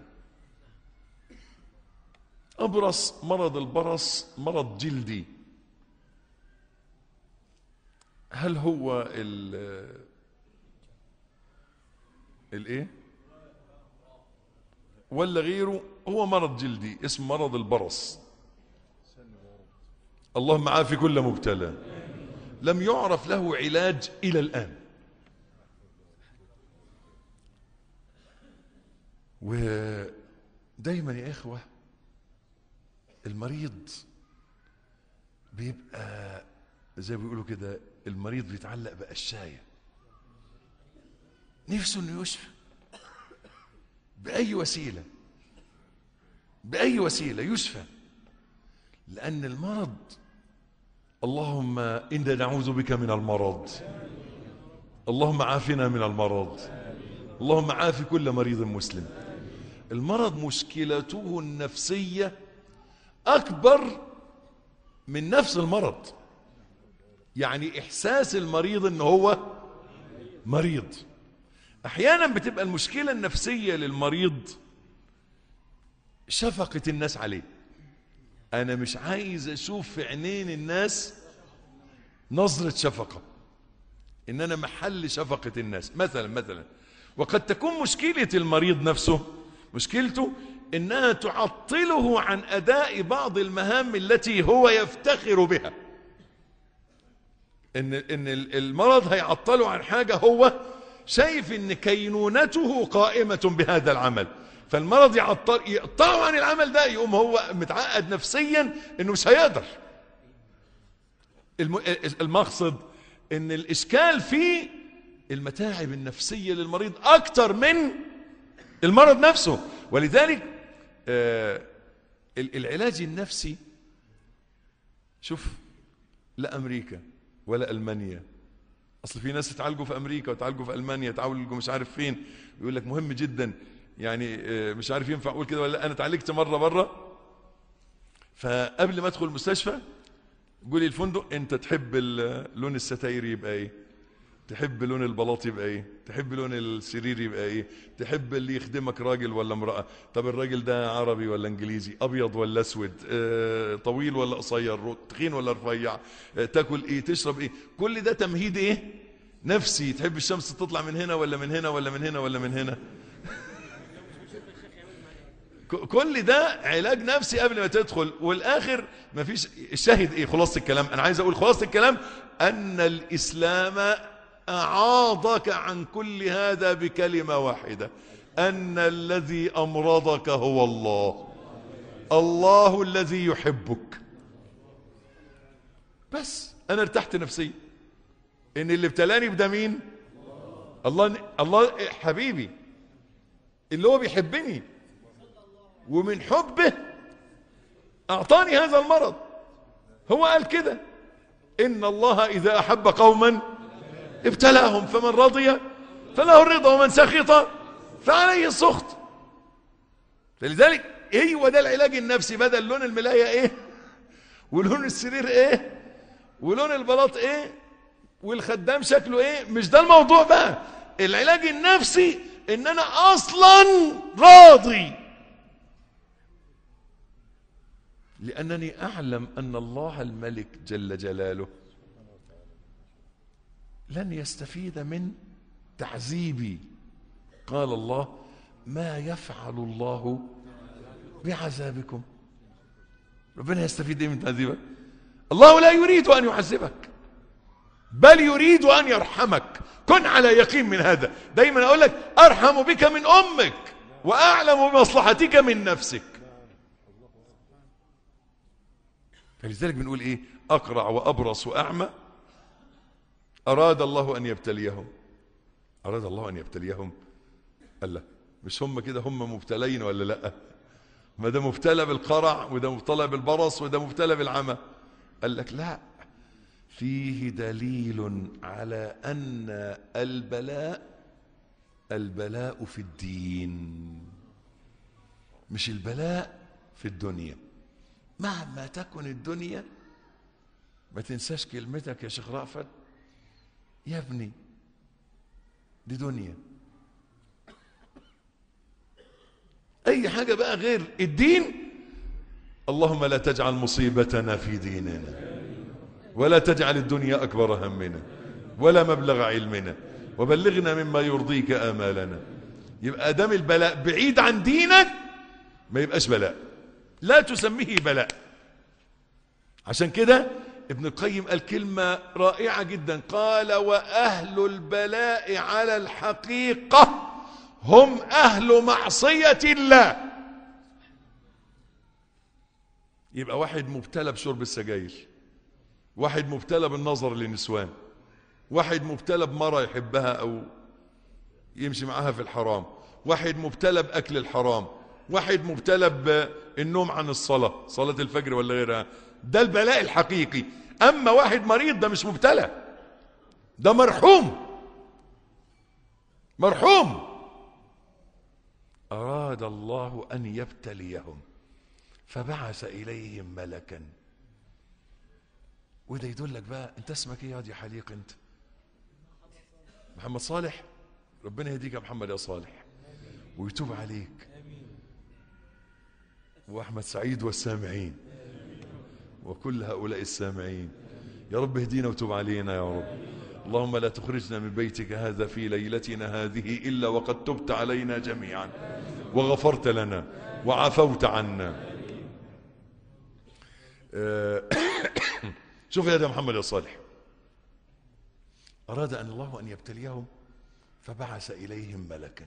أبرص مرض البرص مرض جلدي هل هو ال الايه ولا غيره هو مرض جلدي اسمه مرض البرص اللهم عافي كل مبتلى لم يعرف له علاج الى الان ودايما يا اخوه المريض بيبقى زي ما بيقولوا كده المريض بيتعلق بقشايه نفسه انه يشفى باي وسيله باي وسيله يشفى لان المرض اللهم انا نعوذ بك من المرض اللهم عافنا من المرض اللهم عاف كل مريض مسلم المرض مشكلته النفسيه اكبر من نفس المرض يعني احساس المريض ان هو مريض احيانا بتبقى المشكله النفسيه للمريض شفقه الناس عليه انا مش عايز اشوف في عينين الناس نظره شفقه ان انا محل شفقه الناس مثلا مثلا وقد تكون مشكله المريض نفسه مشكلته انها تعطله عن اداء بعض المهام التي هو يفتخر بها ان ان المرض هيعطله عن حاجه هو شايف ان كينونته قائمه بهذا العمل فالمرض يعطل يقطعه عن العمل ده يقوم هو متعقد نفسيا انه مش هيقدر المقصد ان الاشكال في المتاعب النفسيه للمريض اكتر من المرض نفسه ولذلك آه العلاج النفسي شوف لا امريكا ولا المانيا اصل في ناس يتعالجوا في امريكا وتعالجوا في المانيا يتعالجوا مش عارف فين يقول لك مهم جدا يعني آه مش عارف ينفع اقول كده ولا لا انا اتعالجت مره بره فقبل ما ادخل المستشفى قولي الفندق انت تحب لون الستاير يبقى ايه تحب لون البلاط يبقى ايه تحب لون السرير يبقى ايه تحب اللي يخدمك راجل ولا امرأة طب الراجل ده عربي ولا انجليزي ابيض ولا اسود اه طويل ولا قصير تخين ولا رفيع اه تاكل ايه تشرب ايه كل ده تمهيد ايه نفسي تحب الشمس تطلع من هنا ولا من هنا ولا من هنا ولا من هنا كل ده علاج نفسي قبل ما تدخل والاخر مفيش الشاهد ايه خلاصه الكلام انا عايز اقول خلاصه الكلام ان الاسلام أعاضك عن كل هذا بكلمة واحدة أن الذي أمرضك هو الله الله الذي يحبك بس أنا ارتحت نفسيا إن اللي ابتلاني بده مين الله الله حبيبي اللي هو بيحبني ومن حبه أعطاني هذا المرض هو قال كده إن الله إذا أحب قوما ابتلاهم فمن رضي فله الرضا ومن سخط فعليه السخط فلذلك ايه هو ده العلاج النفسي بدل لون الملايه ايه ولون السرير ايه ولون البلاط ايه والخدام شكله ايه مش ده الموضوع بقى العلاج النفسي ان انا اصلا راضي لانني اعلم ان الله الملك جل جلاله لن يستفيد من تعذيبي قال الله ما يفعل الله بعذابكم ربنا يستفيد ايه من تعذيبك الله لا يريد ان يعذبك بل يريد ان يرحمك كن على يقين من هذا دايما اقول لك ارحم بك من امك واعلم بمصلحتك من نفسك فلذلك بنقول ايه اقرع وابرص واعمى اراد الله ان يبتليهم اراد الله ان يبتليهم قال لا مش هم كده هم مبتلين ولا لا ما ده مبتلى بالقرع وده مبتلى بالبرص وده مبتلى بالعمى قال لك لا فيه دليل على ان البلاء البلاء في الدين مش البلاء في الدنيا مهما تكن الدنيا ما تنساش كلمتك يا شيخ رأفت يا ابني دي دنيا اي حاجة بقى غير الدين اللهم لا تجعل مصيبتنا في ديننا ولا تجعل الدنيا اكبر همنا ولا مبلغ علمنا وبلغنا مما يرضيك امالنا يبقى دام البلاء بعيد عن دينك ما يبقاش بلاء لا تسميه بلاء عشان كده ابن القيم قال كلمة رائعة جدا قال وأهل البلاء على الحقيقة هم أهل معصية الله يبقى واحد مبتلى بشرب السجاير واحد مبتلى بالنظر للنسوان واحد مبتلى بمرة يحبها أو يمشي معاها في الحرام واحد مبتلى بأكل الحرام واحد مبتلى بالنوم عن الصلاة صلاة الفجر ولا غيرها ده البلاء الحقيقي أما واحد مريض ده مش مبتلى ده مرحوم مرحوم أراد الله أن يبتليهم فبعث إليهم ملكا وده يدلك بقى انت اسمك ايه يا حليق انت محمد صالح ربنا يهديك يا محمد يا صالح ويتوب عليك واحمد سعيد والسامعين وكل هؤلاء السامعين يا رب اهدينا وتوب علينا يا رب اللهم لا تخرجنا من بيتك هذا في ليلتنا هذه إلا وقد تبت علينا جميعا وغفرت لنا وعفوت عنا شوف يا محمد يا صالح أراد أن الله أن يبتليهم فبعث إليهم ملكا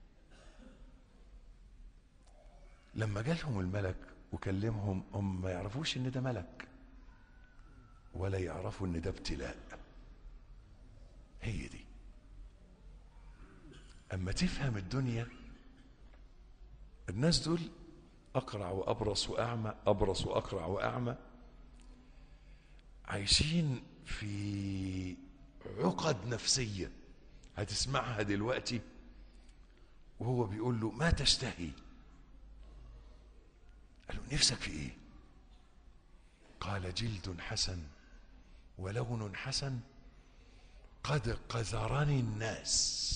لما جالهم الملك وكلمهم هم ما يعرفوش ان ده ملك ولا يعرفوا ان ده ابتلاء هي دي اما تفهم الدنيا الناس دول اقرع وابرص واعمى ابرص واقرع واعمى عايشين في عقد نفسيه هتسمعها دلوقتي وهو بيقول له ما تشتهي قال له نفسك في ايه قال جلد حسن ولون حسن قد قذرني الناس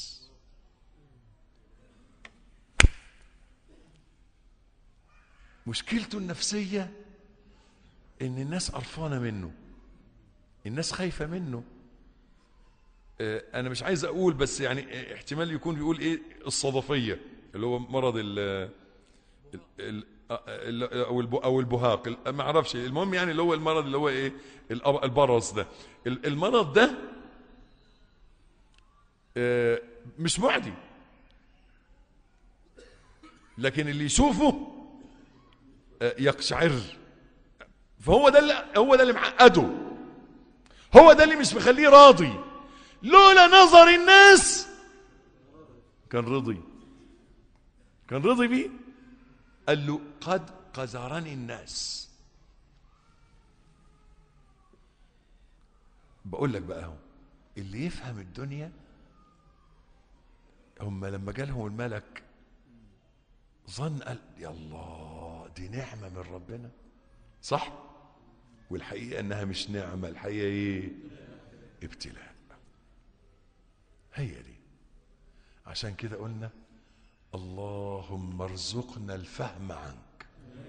مشكلته النفسية ان الناس قرفانة منه الناس خايفة منه اه انا مش عايز اقول بس يعني احتمال يكون بيقول ايه الصدفية اللي هو مرض ال ال او او البهاق ما اعرفش المهم يعني اللي هو المرض اللي هو ايه البرص ده المرض ده مش معدي لكن اللي يشوفه يقشعر فهو ده اللي هو ده اللي معقده هو ده اللي مش مخليه راضي لولا نظر الناس كان رضي كان رضي بيه قال له قد قذرني الناس بقول لك بقى هو اللي يفهم الدنيا هم لما جالهم الملك ظن قال يا الله دي نعمة من ربنا صح والحقيقة انها مش نعمة الحقيقة ايه ابتلاء هي دي عشان كده قلنا اللهم ارزقنا الفهم عنك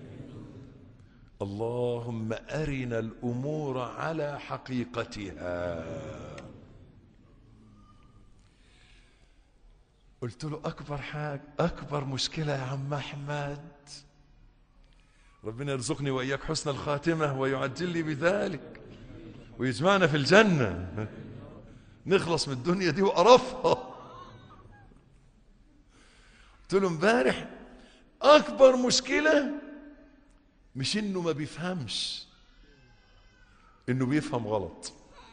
اللهم أرنا الأمور على حقيقتها قلت له أكبر حاجة أكبر مشكلة يا عم أحمد ربنا يرزقني وإياك حسن الخاتمة ويعجل لي بذلك ويجمعنا في الجنة نخلص من الدنيا دي وقرفها قلت له امبارح أكبر مشكلة مش إنه ما بيفهمش إنه بيفهم غلط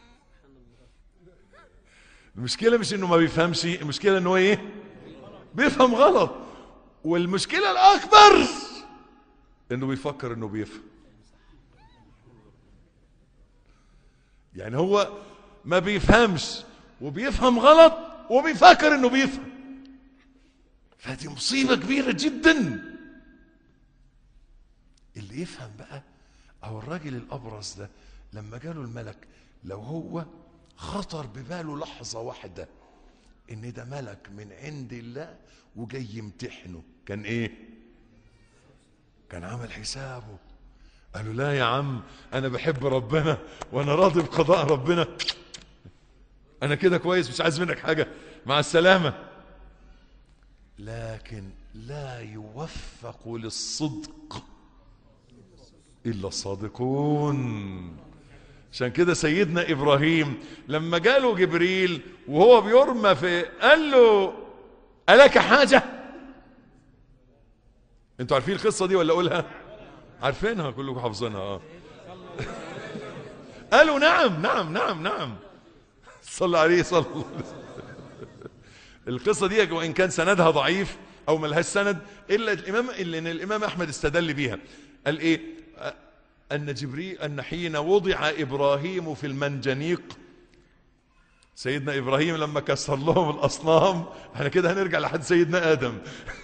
المشكلة مش إنه ما بيفهمش المشكلة إنه إيه بيفهم غلط والمشكلة الأكبر إنه بيفكر إنه بيفهم يعني هو ما بيفهمش وبيفهم غلط وبيفكر انه بيفهم فدي مصيبة كبيرة جدا اللي يفهم بقى او الراجل الابرص ده لما جاله الملك لو هو خطر بباله لحظة واحدة ان ده ملك من عند الله وجاي يمتحنه كان ايه كان عمل حسابه قالوا لا يا عم انا بحب ربنا وانا راضي بقضاء ربنا انا كده كويس مش عايز منك حاجة مع السلامة لكن لا يوفق للصدق الا الصادقون عشان كده سيدنا ابراهيم لما جاله جبريل وهو بيرمى في قال له الك حاجه انتوا عارفين القصه دي ولا اقولها عارفينها كلكم حافظينها اه قالوا نعم نعم نعم نعم صلى عليه صلى الله عليه وسلم القصه دي وان كان سندها ضعيف او ملهاش سند الا الامام الا ان الامام احمد استدل بيها قال ايه ان جبريل ان حين وضع ابراهيم في المنجنيق سيدنا ابراهيم لما كسر لهم الاصنام احنا كده هنرجع لحد سيدنا ادم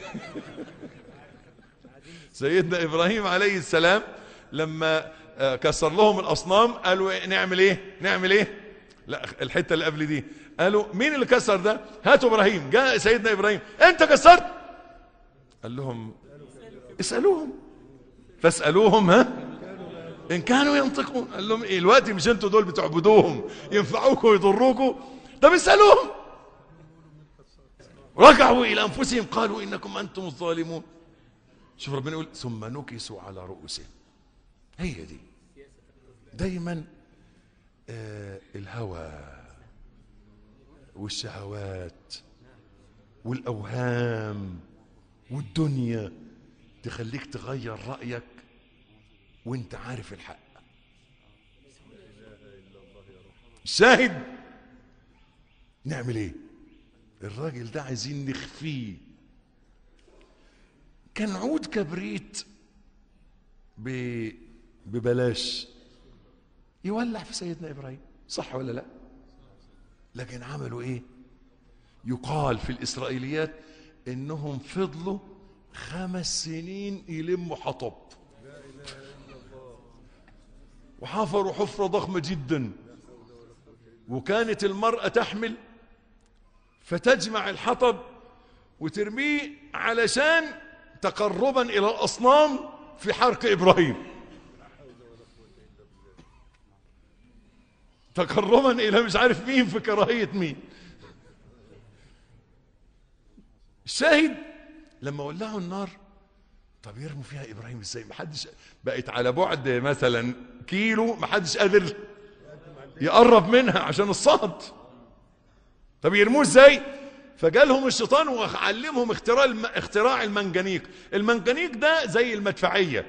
سيدنا ابراهيم عليه السلام لما كسر لهم الاصنام قالوا نعمل ايه نعمل ايه لا الحته اللي قبل دي قالوا مين اللي كسر ده هاتوا ابراهيم جاء سيدنا ابراهيم انت كسرت قال لهم اسالوهم فاسالوهم ها ان كانوا ينطقون قال لهم ايه الوقت مش انتوا دول بتعبدوهم ينفعوكم ويضروكم طب اسالوهم رجعوا الى انفسهم قالوا انكم انتم الظالمون شوف ربنا يقول ثم نكسوا على رؤوسهم هي دي دايما آه الهوى والشهوات والاوهام والدنيا تخليك تغير رايك وانت عارف الحق شاهد نعمل ايه الراجل ده عايزين نخفيه كان عود كبريت ب... ببلاش يولع في سيدنا ابراهيم صح ولا لا لكن عملوا ايه يقال في الاسرائيليات انهم فضلوا خمس سنين يلموا حطب وحفروا حفرة ضخمة جدا وكانت المرأة تحمل فتجمع الحطب وترميه علشان تقربا إلى الأصنام في حرق إبراهيم تقربا إلى مش عارف مين في كراهية مين الشاهد لما ولعوا النار طب يرموا فيها ابراهيم ازاي ما حدش بقت على بعد مثلا كيلو ما حدش قادر يقرب منها عشان الصهد طب يرموه ازاي فجالهم الشيطان وعلمهم اختراع الم... اختراع المنجنيق المنجنيق ده زي المدفعيه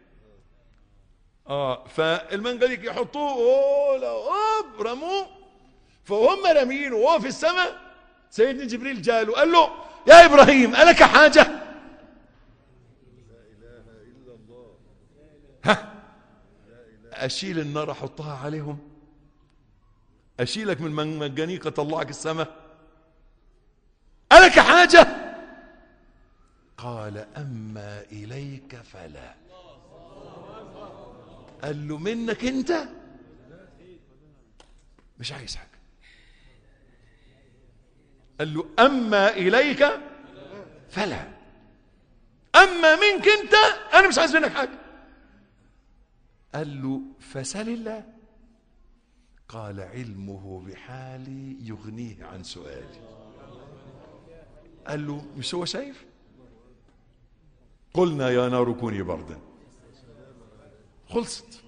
اه فالمنجنيق يحطوه اوه اوب رموه فهم رامينه وهو في السماء سيدنا جبريل جاله قال له يا ابراهيم الك حاجه ها اشيل النار احطها عليهم اشيلك من منجنيق اطلعك السماء الك حاجه قال اما اليك فلا قال له منك انت مش عايز حاجه قال له اما اليك فلا اما منك انت انا مش عايز منك حاجه قال له فسل الله قال علمه بحالي يغنيه عن سؤالي قال له مش هو شايف قلنا يا نار كوني بردا خلصت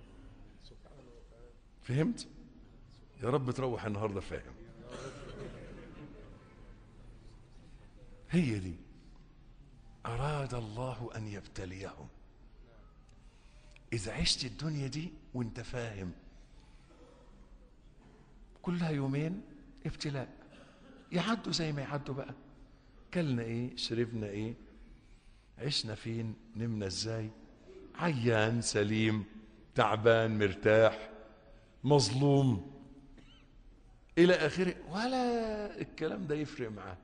فهمت يا رب تروح النهارده فاهم هي دي أراد الله أن يبتليهم إذا عشت الدنيا دي وانت فاهم كلها يومين ابتلاء يعدوا زي ما يعدوا بقى كلنا ايه شربنا ايه عشنا فين نمنا ازاي عيان سليم تعبان مرتاح مظلوم الى اخره ولا الكلام ده يفرق معاك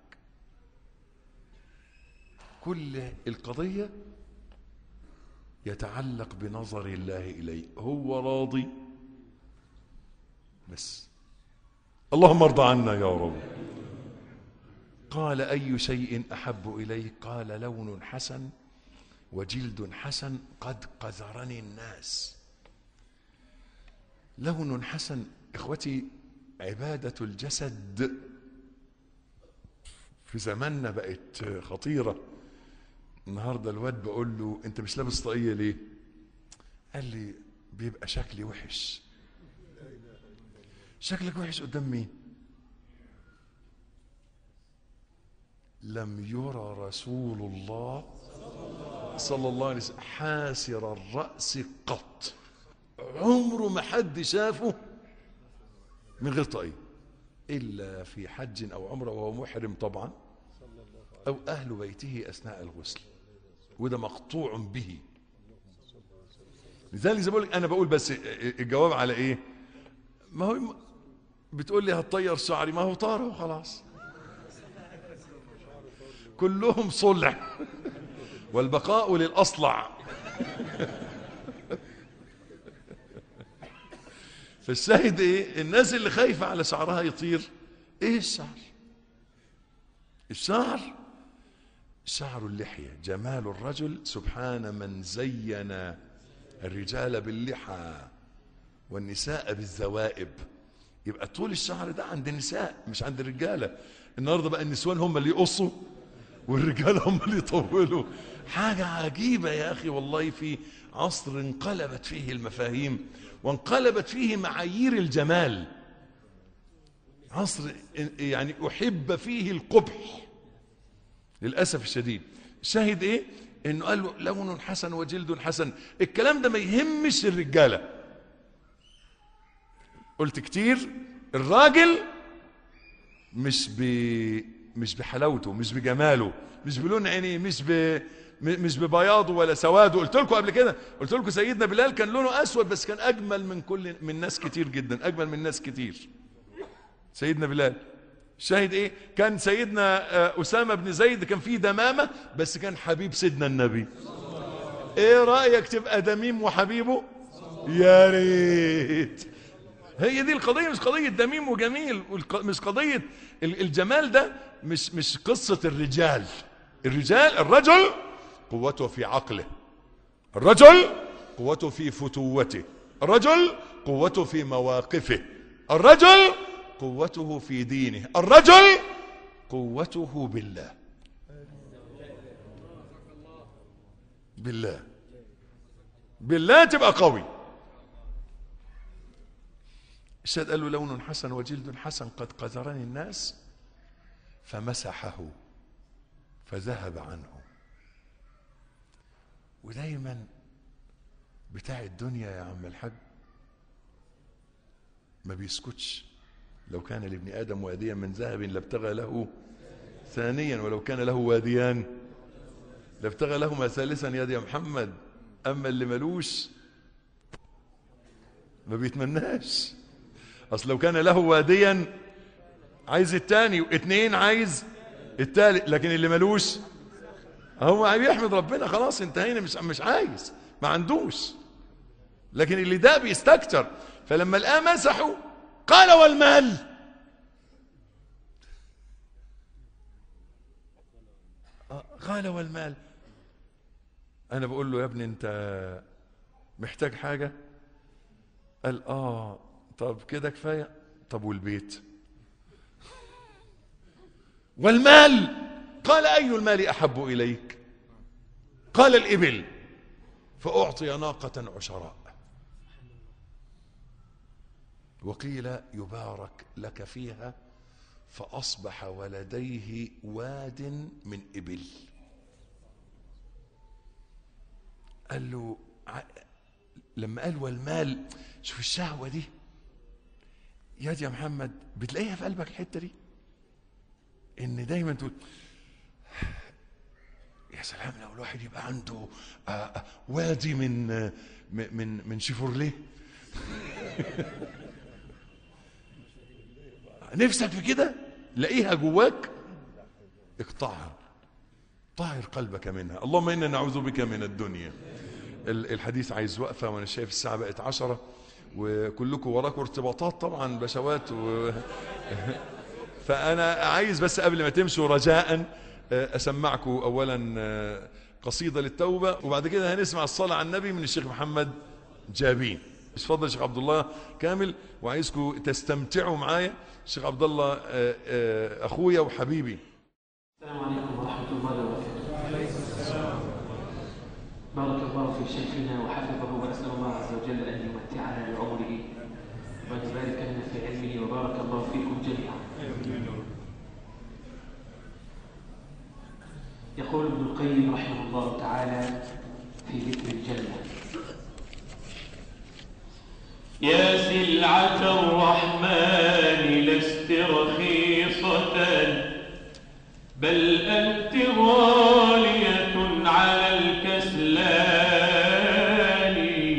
كل القضيه يتعلق بنظر الله اليه هو راضي بس اللهم ارضى عنا يا رب قال اي شيء احب اليك قال لون حسن وجلد حسن قد قذرني الناس لون حسن اخوتي عباده الجسد في زماننا بقت خطيره النهارده الواد بقول له انت مش لابس طاقيه ليه قال لي بيبقى شكلي وحش شكلك وحش قدام مين لم يرى رسول الله صلى الله عليه وسلم حاسر الرأس قط عمره ما حد شافه من غير طاقية إلا في حج أو عمرة وهو محرم طبعا أو أهل بيته أثناء الغسل وده مقطوع به لذلك زي بقول أنا بقول بس الجواب على إيه ما هو بتقول لي هتطير شعري ما هو طار وخلاص كلهم صلع والبقاء للأصلع فالشاهد ايه الناس اللي خايفة على شعرها يطير ايه الشعر الشعر شعر اللحية جمال الرجل سبحان من زين الرجال باللحى والنساء بالذوائب يبقى طول الشعر ده عند النساء مش عند الرجاله النهارده بقى النسوان هم اللي يقصوا والرجال هم اللي يطولوا حاجه عجيبه يا اخي والله في عصر انقلبت فيه المفاهيم وانقلبت فيه معايير الجمال عصر يعني احب فيه القبح للاسف الشديد شاهد ايه انه قال له لون حسن وجلد حسن الكلام ده ما يهمش الرجاله قلت كتير الراجل مش ب مش بحلاوته مش بجماله مش بلون عينيه مش ب مش ببياضه ولا سواده قلت لكم قبل كده قلت لكم سيدنا بلال كان لونه اسود بس كان اجمل من كل من ناس كتير جدا اجمل من ناس كتير سيدنا بلال شاهد ايه كان سيدنا اسامه بن زيد كان فيه دمامه بس كان حبيب سيدنا النبي ايه رايك تبقى دميم وحبيبه يا ريت هي دي القضية مش قضية دميم وجميل مش قضية الجمال ده مش مش قصة الرجال الرجال الرجل قوته في عقله الرجل قوته في فتوته الرجل قوته في مواقفه الرجل قوته في دينه الرجل قوته بالله بالله بالله تبقى قوي الشاهد قال له لون حسن وجلد حسن قد قذرني الناس فمسحه فذهب عنه ودايما بتاع الدنيا يا عم الحاج ما بيسكتش لو كان لابن ادم واديا من ذهب لابتغى له ثانيا ولو كان له واديان لابتغى لهما ثالثا يا دي محمد اما اللي ملوش ما بيتمناش اصل لو كان له واديا عايز التاني واثنين عايز التالت لكن اللي ملوش هو بيحمد ربنا خلاص انتهينا مش مش عايز ما عندوش لكن اللي ده بيستكتر فلما لقاه مسحه قال والمال قال والمال انا بقول له يا ابني انت محتاج حاجه قال اه طب كده كفايه طب والبيت والمال قال أي المال أحب إليك قال الإبل فأعطي ناقة عشراء وقيل يبارك لك فيها فأصبح ولديه واد من إبل قال له ع- لما قال والمال شوف الشهوة دي يا دي يا محمد بتلاقيها في قلبك الحتة دي ان دايما تقول يا سلام لو الواحد يبقى عنده آه، آه، وادي من آه، م- من من شيفورليه نفسك في كده لاقيها جواك اقطعها طهر قلبك منها اللهم انا نعوذ بك من الدنيا ال- الحديث عايز وقفه وانا شايف الساعه بقت عشرة وكلكم وراكم ارتباطات طبعا بشوات و... فانا عايز بس قبل ما تمشوا رجاء آه، اسمعكم اولا آه، قصيده للتوبه وبعد كده هنسمع الصلاه على النبي من الشيخ محمد جابين اتفضل يا شيخ عبد الله كامل وعايزكم تستمتعوا معايا الشيخ عبد الله آه، آه، اخويا وحبيبي السلام عليكم ورحمة الله وبركاته. بارك الله في شيخنا وحفظه وأسأل الله عز وجل أن يمتعنا بعمره وأن يبارك لنا في علمه وبارك الله فيكم جميعا. يقول ابن القيم رحمه الله تعالى في ذكر الجنة يا سلعة الرحمن لست رخيصة بل أنت غالية على الكسلان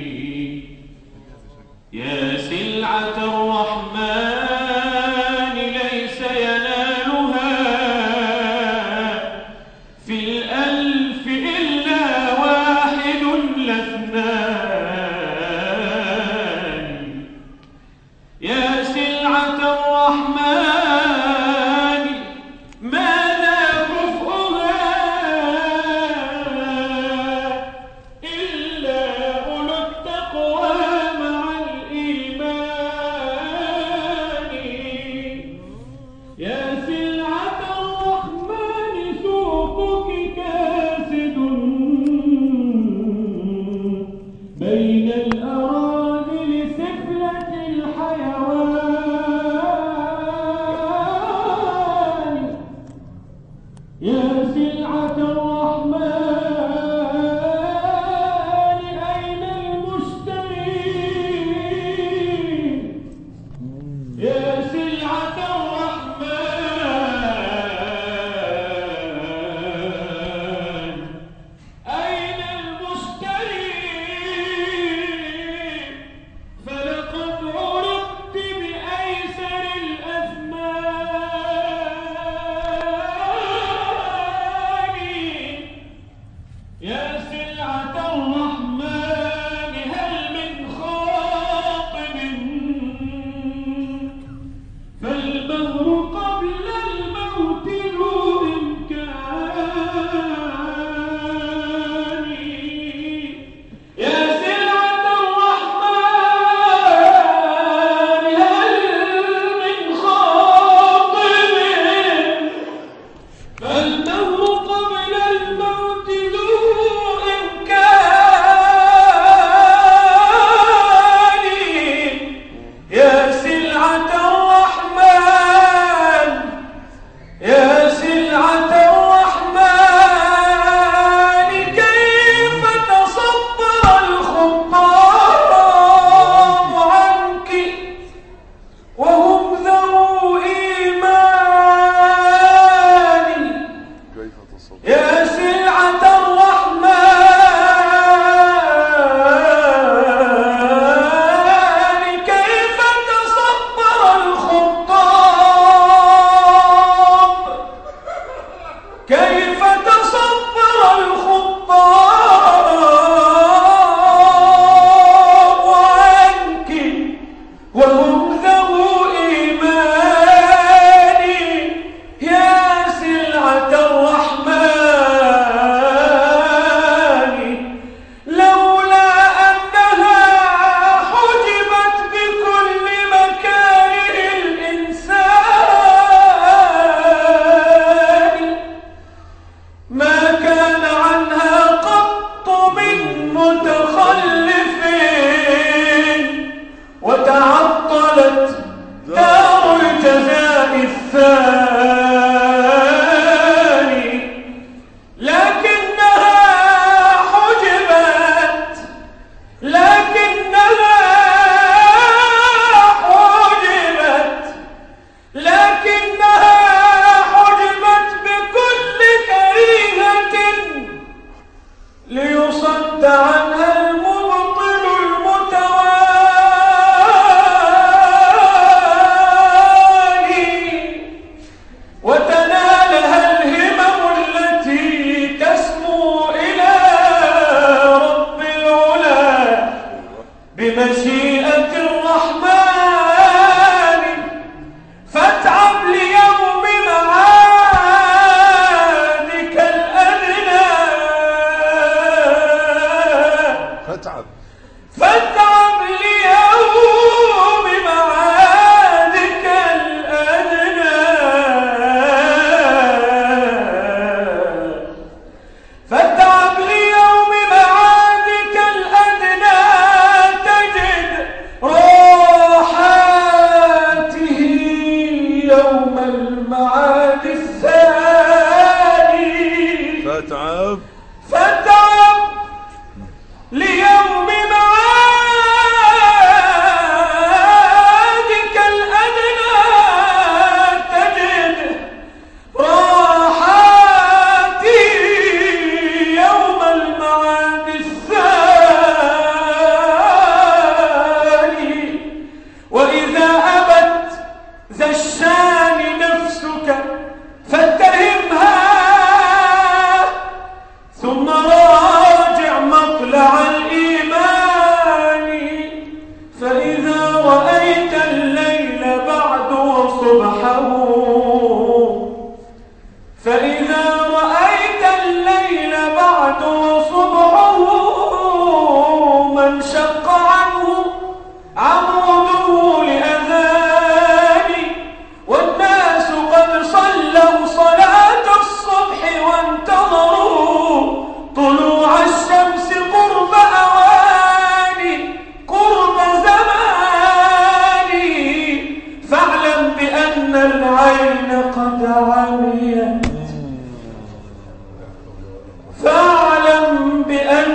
يا سلعة الرحمن ليس ينالها في الألف إلا واحد لاثنان يا سلعة الرحمن ماذا كفؤها إلا أولو التقوى مع الإيمان يا سلعة الرحمن سوقك كاسد بين الأراذل سفلة الحيوان يا سلعة الرحمن أين المشتري يا سلعة الرحمن أين المشتري فلقد عرضت بأيسر الأثمان يا سلعة الرحمن هل من خاطب فالبهر قبل الموت ذو إمكان يا سلعة الرحمن هل من خاطب فالدهر قبل الموت ذو إمكان يا سلعة الرحمن يا سلعة الرحمن كيف تصبر الخطاب عنك وهم ذو إيمان كيف تصور يا سلعة الرحمن كيف تصبر الخطاب كيف تصبر الخطاب عنك وهم ذو إيمان يا سلعة الرحمن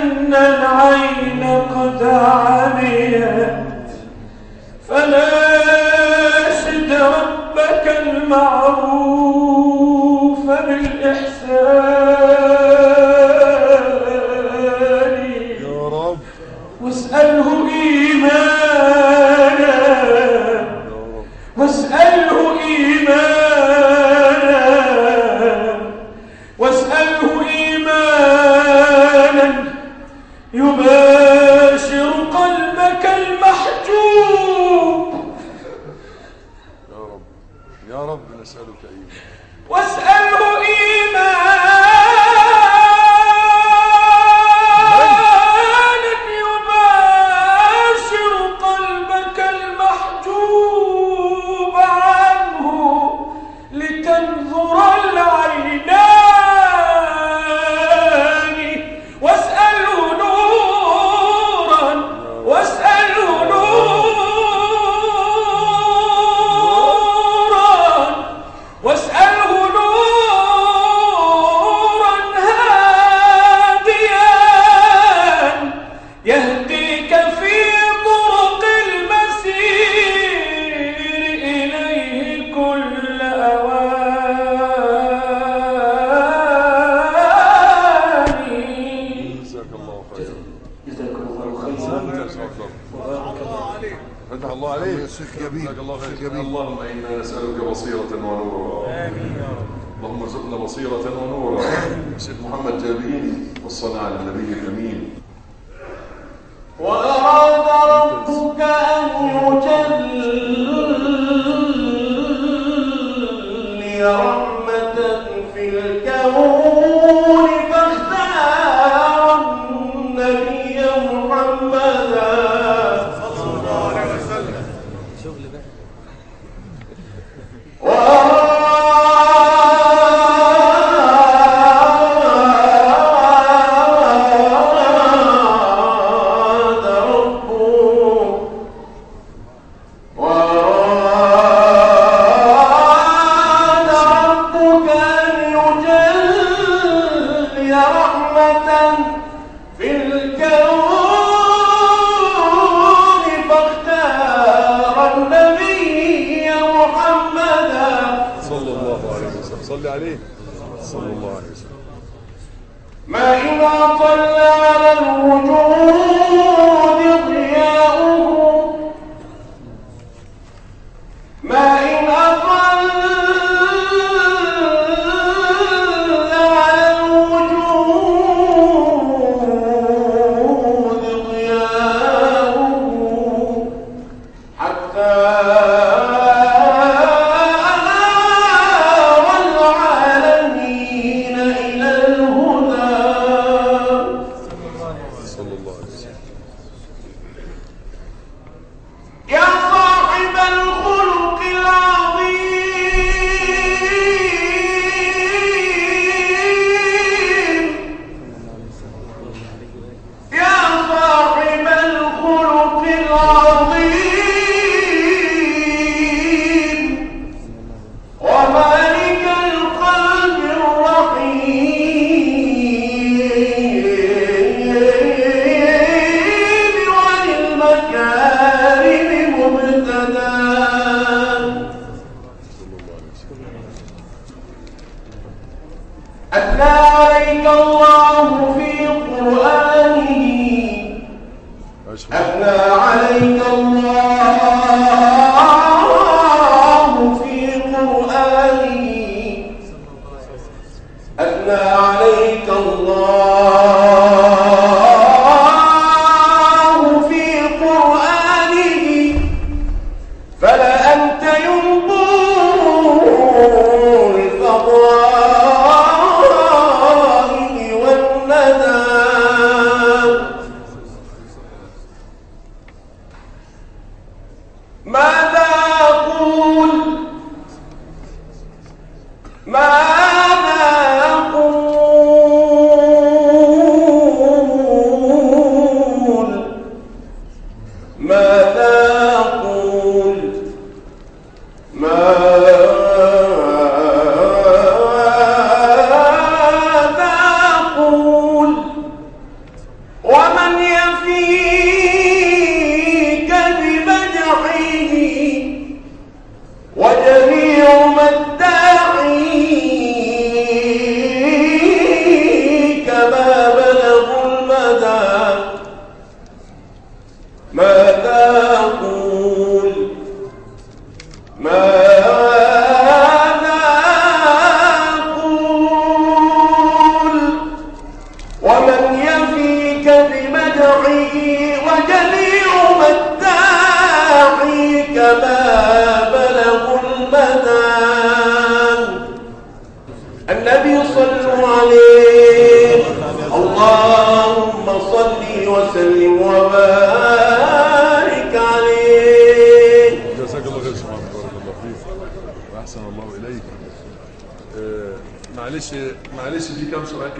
أن العين قد عميت فناشد ربك المعروف بالإحسان يا رب واسأله إيمانا واسأله إيمانا واسأله إيمانا يباشر قلبك المحجوب يا رب يا رب نسألك إيمان واسأله إيمانا يباشر قلبك المحجوب عنه لتنظر العينان واسأله نورا واسأله نورا واسأله نورا هاديا يهديك في طرق المسير إليه كل أوان جزاك الله خيرا جزاكم الله خيرا أنت جزاك الله فتح الله عليك جزاك الله خير اللهم إنا نسألك بصيرة ونورا آمين يا رب اللهم ارزقنا بصيرة ونورا سيد محمد جابرين والصلاة على النبي الأمين وأراد ربك أن يجلي رحمة في الكون فاختار النبي محمدا وأراد ربك وأراد ربك أن يجلي رحمة في الكون فاختار النبي محمدا صلى الله عليه وسلم صل عليه صلى الله عليه وسلم ما إن أطل على الوجود ضياؤه ما إن أطل على الوجود ضياؤه حتى أنار العالمين إلى الهدى صلى الله عليه وسلم يا صاحب الخلق العظيم يا صاحب الخلق العظيم ومالك القلب الرحيم وللمكارم مبتدى أتلى عليك الله في قرآنه أشهد أثنى عليك الله في قرآنه أثنى عليك الله في قرآنه فلا أنت ينبوع الفضائل والندى ماذا أقول ماذا أقول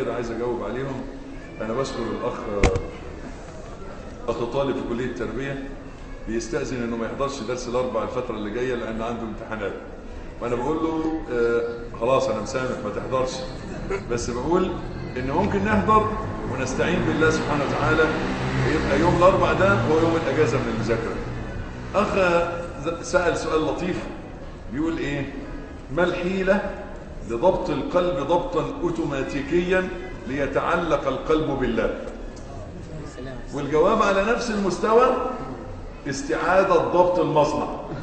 كده عايز اجاوب عليهم انا بشكر الاخ اخ طالب في كليه التربيه بيستاذن انه ما يحضرش درس الاربع الفتره اللي جايه لان عنده امتحانات وانا بقول له آه خلاص انا مسامح ما تحضرش بس بقول ان ممكن نحضر ونستعين بالله سبحانه وتعالى ويبقى يوم الاربع ده هو يوم الاجازه من المذاكره اخ سال سؤال لطيف بيقول ايه ما الحيله لضبط القلب ضبطا اوتوماتيكيا ليتعلق القلب بالله والجواب على نفس المستوى استعادة ضبط المصنع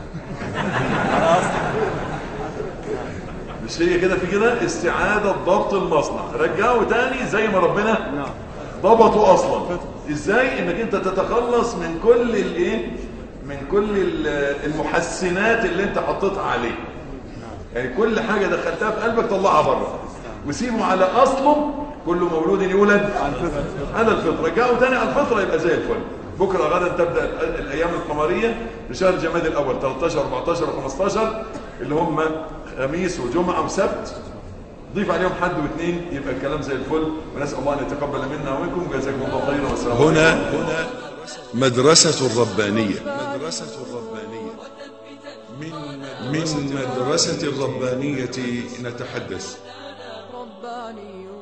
مش هي كده في كده استعادة ضبط المصنع رجعه تاني زي ما ربنا ضبطه اصلا ازاي انك انت تتخلص من كل الايه من كل المحسنات اللي انت حطيتها عليه يعني كل حاجة دخلتها في قلبك طلعها بره وسيبه على اصله كل مولود يولد على الفطرة رجعه تاني على الفطرة يبقى زي الفل بكرة غدا تبدأ الأيام القمرية لشهر جماد الأول 13 14 و15 اللي هم خميس وجمعة وسبت ضيف عليهم حد واثنين يبقى الكلام زي الفل ونسأل الله أن يتقبل منا ومنكم وجزاكم الله خيرا والسلام هنا هنا مدرسة الربانية مدرسة الربانية من من مدرسة الربانية نتحدث رباني